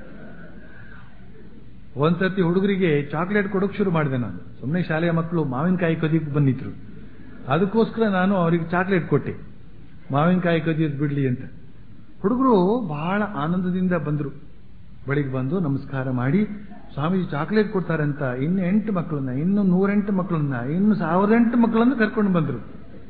B: ಒಂದ್ಸತಿ ಹುಡುಗರಿಗೆ ಚಾಕ್ಲೇಟ್ ಕೊಡೋಕೆ ಶುರು ಮಾಡಿದೆ ನಾನು ಸುಮ್ಮನೆ ಶಾಲೆಯ ಮಕ್ಕಳು ಮಾವಿನಕಾಯಿ ಕದಿಯಕ್ಕೆ ಬಂದಿದ್ರು ಅದಕ್ಕೋಸ್ಕರ ನಾನು ಅವರಿಗೆ ಚಾಕ್ಲೇಟ್ ಕೊಟ್ಟೆ ಮಾವಿನಕಾಯಿ ಕದಿಯೋದು ಬಿಡ್ಲಿ ಅಂತ ಹುಡುಗರು ಬಹಳ ಆನಂದದಿಂದ ಬಂದರು ಬಳಿಗೆ ಬಂದು ನಮಸ್ಕಾರ ಮಾಡಿ ಸ್ವಾಮೀಜಿ ಚಾಕ್ಲೇಟ್ ಕೊಡ್ತಾರೆ ಅಂತ ಇನ್ನು ಎಂಟು ಮಕ್ಕಳನ್ನ ಇನ್ನು ನೂರೆಂಟು ಮಕ್ಕಳನ್ನ ಇನ್ನು ಸಾವಿರದ ಎಂಟು ಮಕ್ಕಳನ್ನ ಕರ್ಕೊಂಡು ಬಂದರು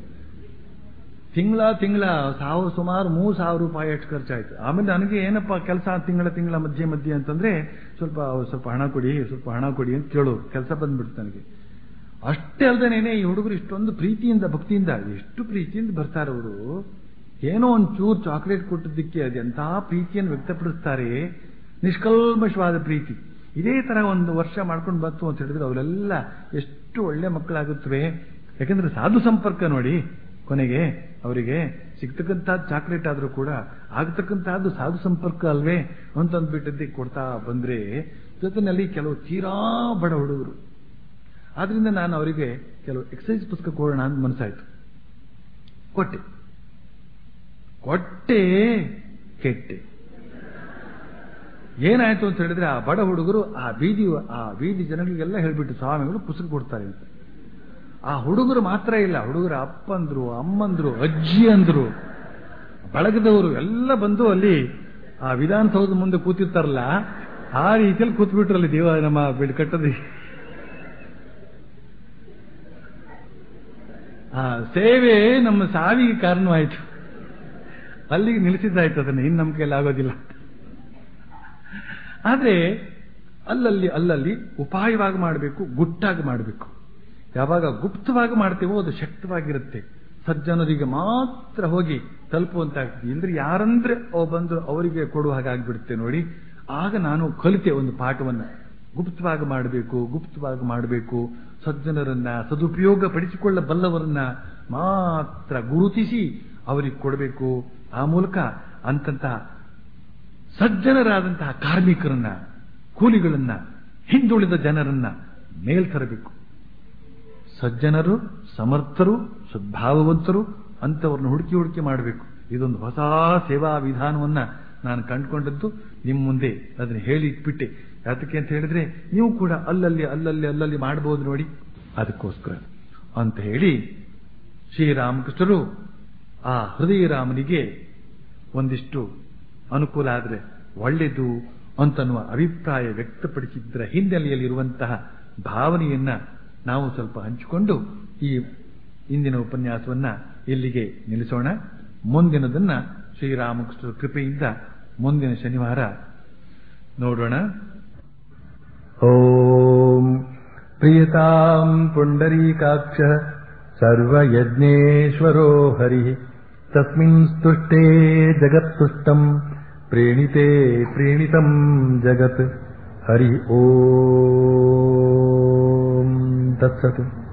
B: ತಿಂಗಳ ತಿಂಗಳ ಸಾವಿರ ಸುಮಾರು ಮೂರು ಸಾವಿರ ರೂಪಾಯಿ ಅಷ್ಟು ಖರ್ಚಾಯ್ತು ಆಮೇಲೆ ನನಗೆ ಏನಪ್ಪ ಕೆಲಸ ತಿಂಗಳ ತಿಂಗಳ ಮಧ್ಯೆ ಮಧ್ಯೆ ಅಂತಂದ್ರೆ ಸ್ವಲ್ಪ ಸ್ವಲ್ಪ ಹಣ ಕೊಡಿ ಸ್ವಲ್ಪ ಹಣ ಕೊಡಿ ಅಂತ ಕೇಳೋರು ಕೆಲಸ ಬಂದ್ಬಿಡ್ತು ನನಗೆ ಅಷ್ಟೇ ಅಲ್ದೇನೇನೆ ಈ ಹುಡುಗರು ಇಷ್ಟೊಂದು ಪ್ರೀತಿಯಿಂದ ಭಕ್ತಿಯಿಂದ ಎಷ್ಟು ಪ್ರೀತಿಯಿಂದ ಬರ್ತಾರೆ ಅವರು ಏನೋ ಒಂದು ಚೂರು ಚಾಕ್ಲೇಟ್ ಕೊಟ್ಟಿದ್ದಕ್ಕೆ ಅದೆಂಥ ಪ್ರೀತಿಯನ್ನು ವ್ಯಕ್ತಪಡಿಸ್ತಾರೆ ನಿಷ್ಕಲ್ಮಶವಾದ ಪ್ರೀತಿ ಇದೇ ತರ ಒಂದು ವರ್ಷ ಮಾಡ್ಕೊಂಡು ಬಂತು ಅಂತ ಹೇಳಿದ್ರೆ ಅವರೆಲ್ಲ ಎಷ್ಟು ಒಳ್ಳೆ ಮಕ್ಕಳಾಗುತ್ತವೆ ಯಾಕಂದ್ರೆ ಸಾಧು ಸಂಪರ್ಕ ನೋಡಿ ಕೊನೆಗೆ ಅವರಿಗೆ ಸಿಗ್ತಕ್ಕಂಥದ್ದು ಚಾಕ್ಲೇಟ್ ಆದ್ರೂ ಕೂಡ ಆಗ್ತಕ್ಕಂತಹದ್ದು ಸಾಧು ಸಂಪರ್ಕ ಅಲ್ವೇ ಅಂತಂದ್ಬಿಟ್ಟದ್ದೇ ಕೊಡ್ತಾ ಬಂದ್ರೆ ಜೊತೆನಲ್ಲಿ ಕೆಲವು ತೀರಾ ಬಡ ಹುಡುಗರು ಆದ್ರಿಂದ ನಾನು ಅವರಿಗೆ ಕೆಲವು ಎಕ್ಸಸೈಸ್ ಪುಸ್ತಕ ಕೊಡೋಣ ಅಂತ ಮನಸ್ಸಾಯ್ತು ಕೊಟ್ಟೆ ಕೊಟ್ಟೆ ಕೆಟ್ಟೆ ಏನಾಯ್ತು ಅಂತ ಹೇಳಿದ್ರೆ ಆ ಬಡ ಹುಡುಗರು ಆ ಬೀದಿ ಆ ಬೀದಿ ಜನಗಳಿಗೆಲ್ಲ ಹೇಳ್ಬಿಟ್ಟು ಸ್ವಾಮಿಗಳು ಪುಸ್ತಕ ಕೊಡ್ತಾರೆ ಅಂತ ಆ ಹುಡುಗರು ಮಾತ್ರ ಇಲ್ಲ ಹುಡುಗರ ಅಪ್ಪಂದ್ರು ಅಮ್ಮಂದ್ರು ಅಜ್ಜಿ ಅಂದ್ರು ಬಳಗದವರು ಎಲ್ಲ ಬಂದು ಅಲ್ಲಿ ಆ ವಿಧಾನಸೌಧ ಮುಂದೆ ಕೂತಿರ್ತಾರಲ್ಲ ಆ ರೀತಿಯಲ್ಲಿ ಕೂತ್ಬಿಟ್ರಲ್ಲಿ ದೇವ ನಮ್ಮ ಬಿಡ್ ಕಟ್ಟದಿ ಆ ಸೇವೆ ನಮ್ಮ ಸಾವಿಗೆ ಕಾರಣವಾಯಿತು ಅಲ್ಲಿಗೆ ನಿಲ್ಲಿಸಿದ್ದಾಯ್ತು ಅದನ್ನ ಇನ್ನು ನಮ್ಮ ಕೈಯಲ್ಲಿ ಆಗೋದಿಲ್ಲ ಆದ್ರೆ ಅಲ್ಲಲ್ಲಿ ಅಲ್ಲಲ್ಲಿ ಉಪಾಯವಾಗಿ ಮಾಡಬೇಕು ಗುಟ್ಟಾಗಿ ಮಾಡಬೇಕು ಯಾವಾಗ ಗುಪ್ತವಾಗಿ ಮಾಡ್ತೇವೋ ಅದು ಶಕ್ತವಾಗಿರುತ್ತೆ ಸಜ್ಜನರಿಗೆ ಮಾತ್ರ ಹೋಗಿ ತಲುಪುವಂತಾಗ್ತದೆ ಇಲ್ಲದ್ರೆ ಯಾರಂದ್ರೆ ಅವ್ ಬಂದು ಅವರಿಗೆ ಕೊಡುವ ಹಾಗಾಗ್ಬಿಡುತ್ತೆ ನೋಡಿ ಆಗ ನಾನು ಕಲಿತೆ ಒಂದು ಪಾಠವನ್ನ ಗುಪ್ತವಾಗಿ ಮಾಡಬೇಕು ಗುಪ್ತವಾಗಿ ಮಾಡಬೇಕು ಸಜ್ಜನರನ್ನ ಸದುಪಯೋಗ ಪಡಿಸಿಕೊಳ್ಳಬಲ್ಲವರನ್ನ ಮಾತ್ರ ಗುರುತಿಸಿ ಅವರಿಗೆ ಕೊಡಬೇಕು ಆ ಮೂಲಕ ಅಂತಂತಹ ಸಜ್ಜನರಾದಂತಹ ಕಾರ್ಮಿಕರನ್ನ ಕೂಲಿಗಳನ್ನ ಹಿಂದುಳಿದ ಜನರನ್ನ ಮೇಲ್ತರಬೇಕು ಸಜ್ಜನರು ಸಮರ್ಥರು ಸದ್ಭಾವವಂತರು ಅಂತವ್ರನ್ನ ಹುಡುಕಿ ಹುಡುಕಿ ಮಾಡಬೇಕು ಇದೊಂದು ಹೊಸ ಸೇವಾ ವಿಧಾನವನ್ನ ನಾನು ಕಂಡುಕೊಂಡದ್ದು ನಿಮ್ಮ ಮುಂದೆ ಅದನ್ನ ಹೇಳಿ ಇಟ್ಬಿಟ್ಟೆ ಯಾತಕ್ಕೆ ಅಂತ ಹೇಳಿದ್ರೆ ನೀವು ಕೂಡ ಅಲ್ಲಲ್ಲಿ ಅಲ್ಲಲ್ಲಿ ಅಲ್ಲಲ್ಲಿ ಮಾಡಬಹುದು ನೋಡಿ ಅದಕ್ಕೋಸ್ಕರ ಅಂತ ಹೇಳಿ ಶ್ರೀರಾಮಕೃಷ್ಣರು ಆ ಹೃದಯರಾಮನಿಗೆ ಒಂದಿಷ್ಟು ಅನುಕೂಲ ಆದರೆ ಒಳ್ಳೆಯದು ಅಂತನ್ನುವ ಅಭಿಪ್ರಾಯ ವ್ಯಕ್ತಪಡಿಸಿದ್ದರ ಹಿನ್ನೆಲೆಯಲ್ಲಿರುವಂತಹ ಭಾವನೆಯನ್ನ ನಾವು ಸ್ವಲ್ಪ ಹಂಚಿಕೊಂಡು ಈ ಇಂದಿನ ಉಪನ್ಯಾಸವನ್ನ ಇಲ್ಲಿಗೆ ನಿಲ್ಲಿಸೋಣ ಮುಂದಿನದನ್ನ ಶ್ರೀರಾಮಕೃಷ್ಣರ ಕೃಪೆಯಿಂದ ಮುಂದಿನ ಶನಿವಾರ ನೋಡೋಣ
A: ॐ प्रियताम् पुण्डरीकाक्षः सर्वयज्ञेश्वरो हरिः तस्मिन् स्तुष्टे जगत्तुष्टम् प्रीणिते प्रीणितम् जगत् हरि ॐ तत्सत्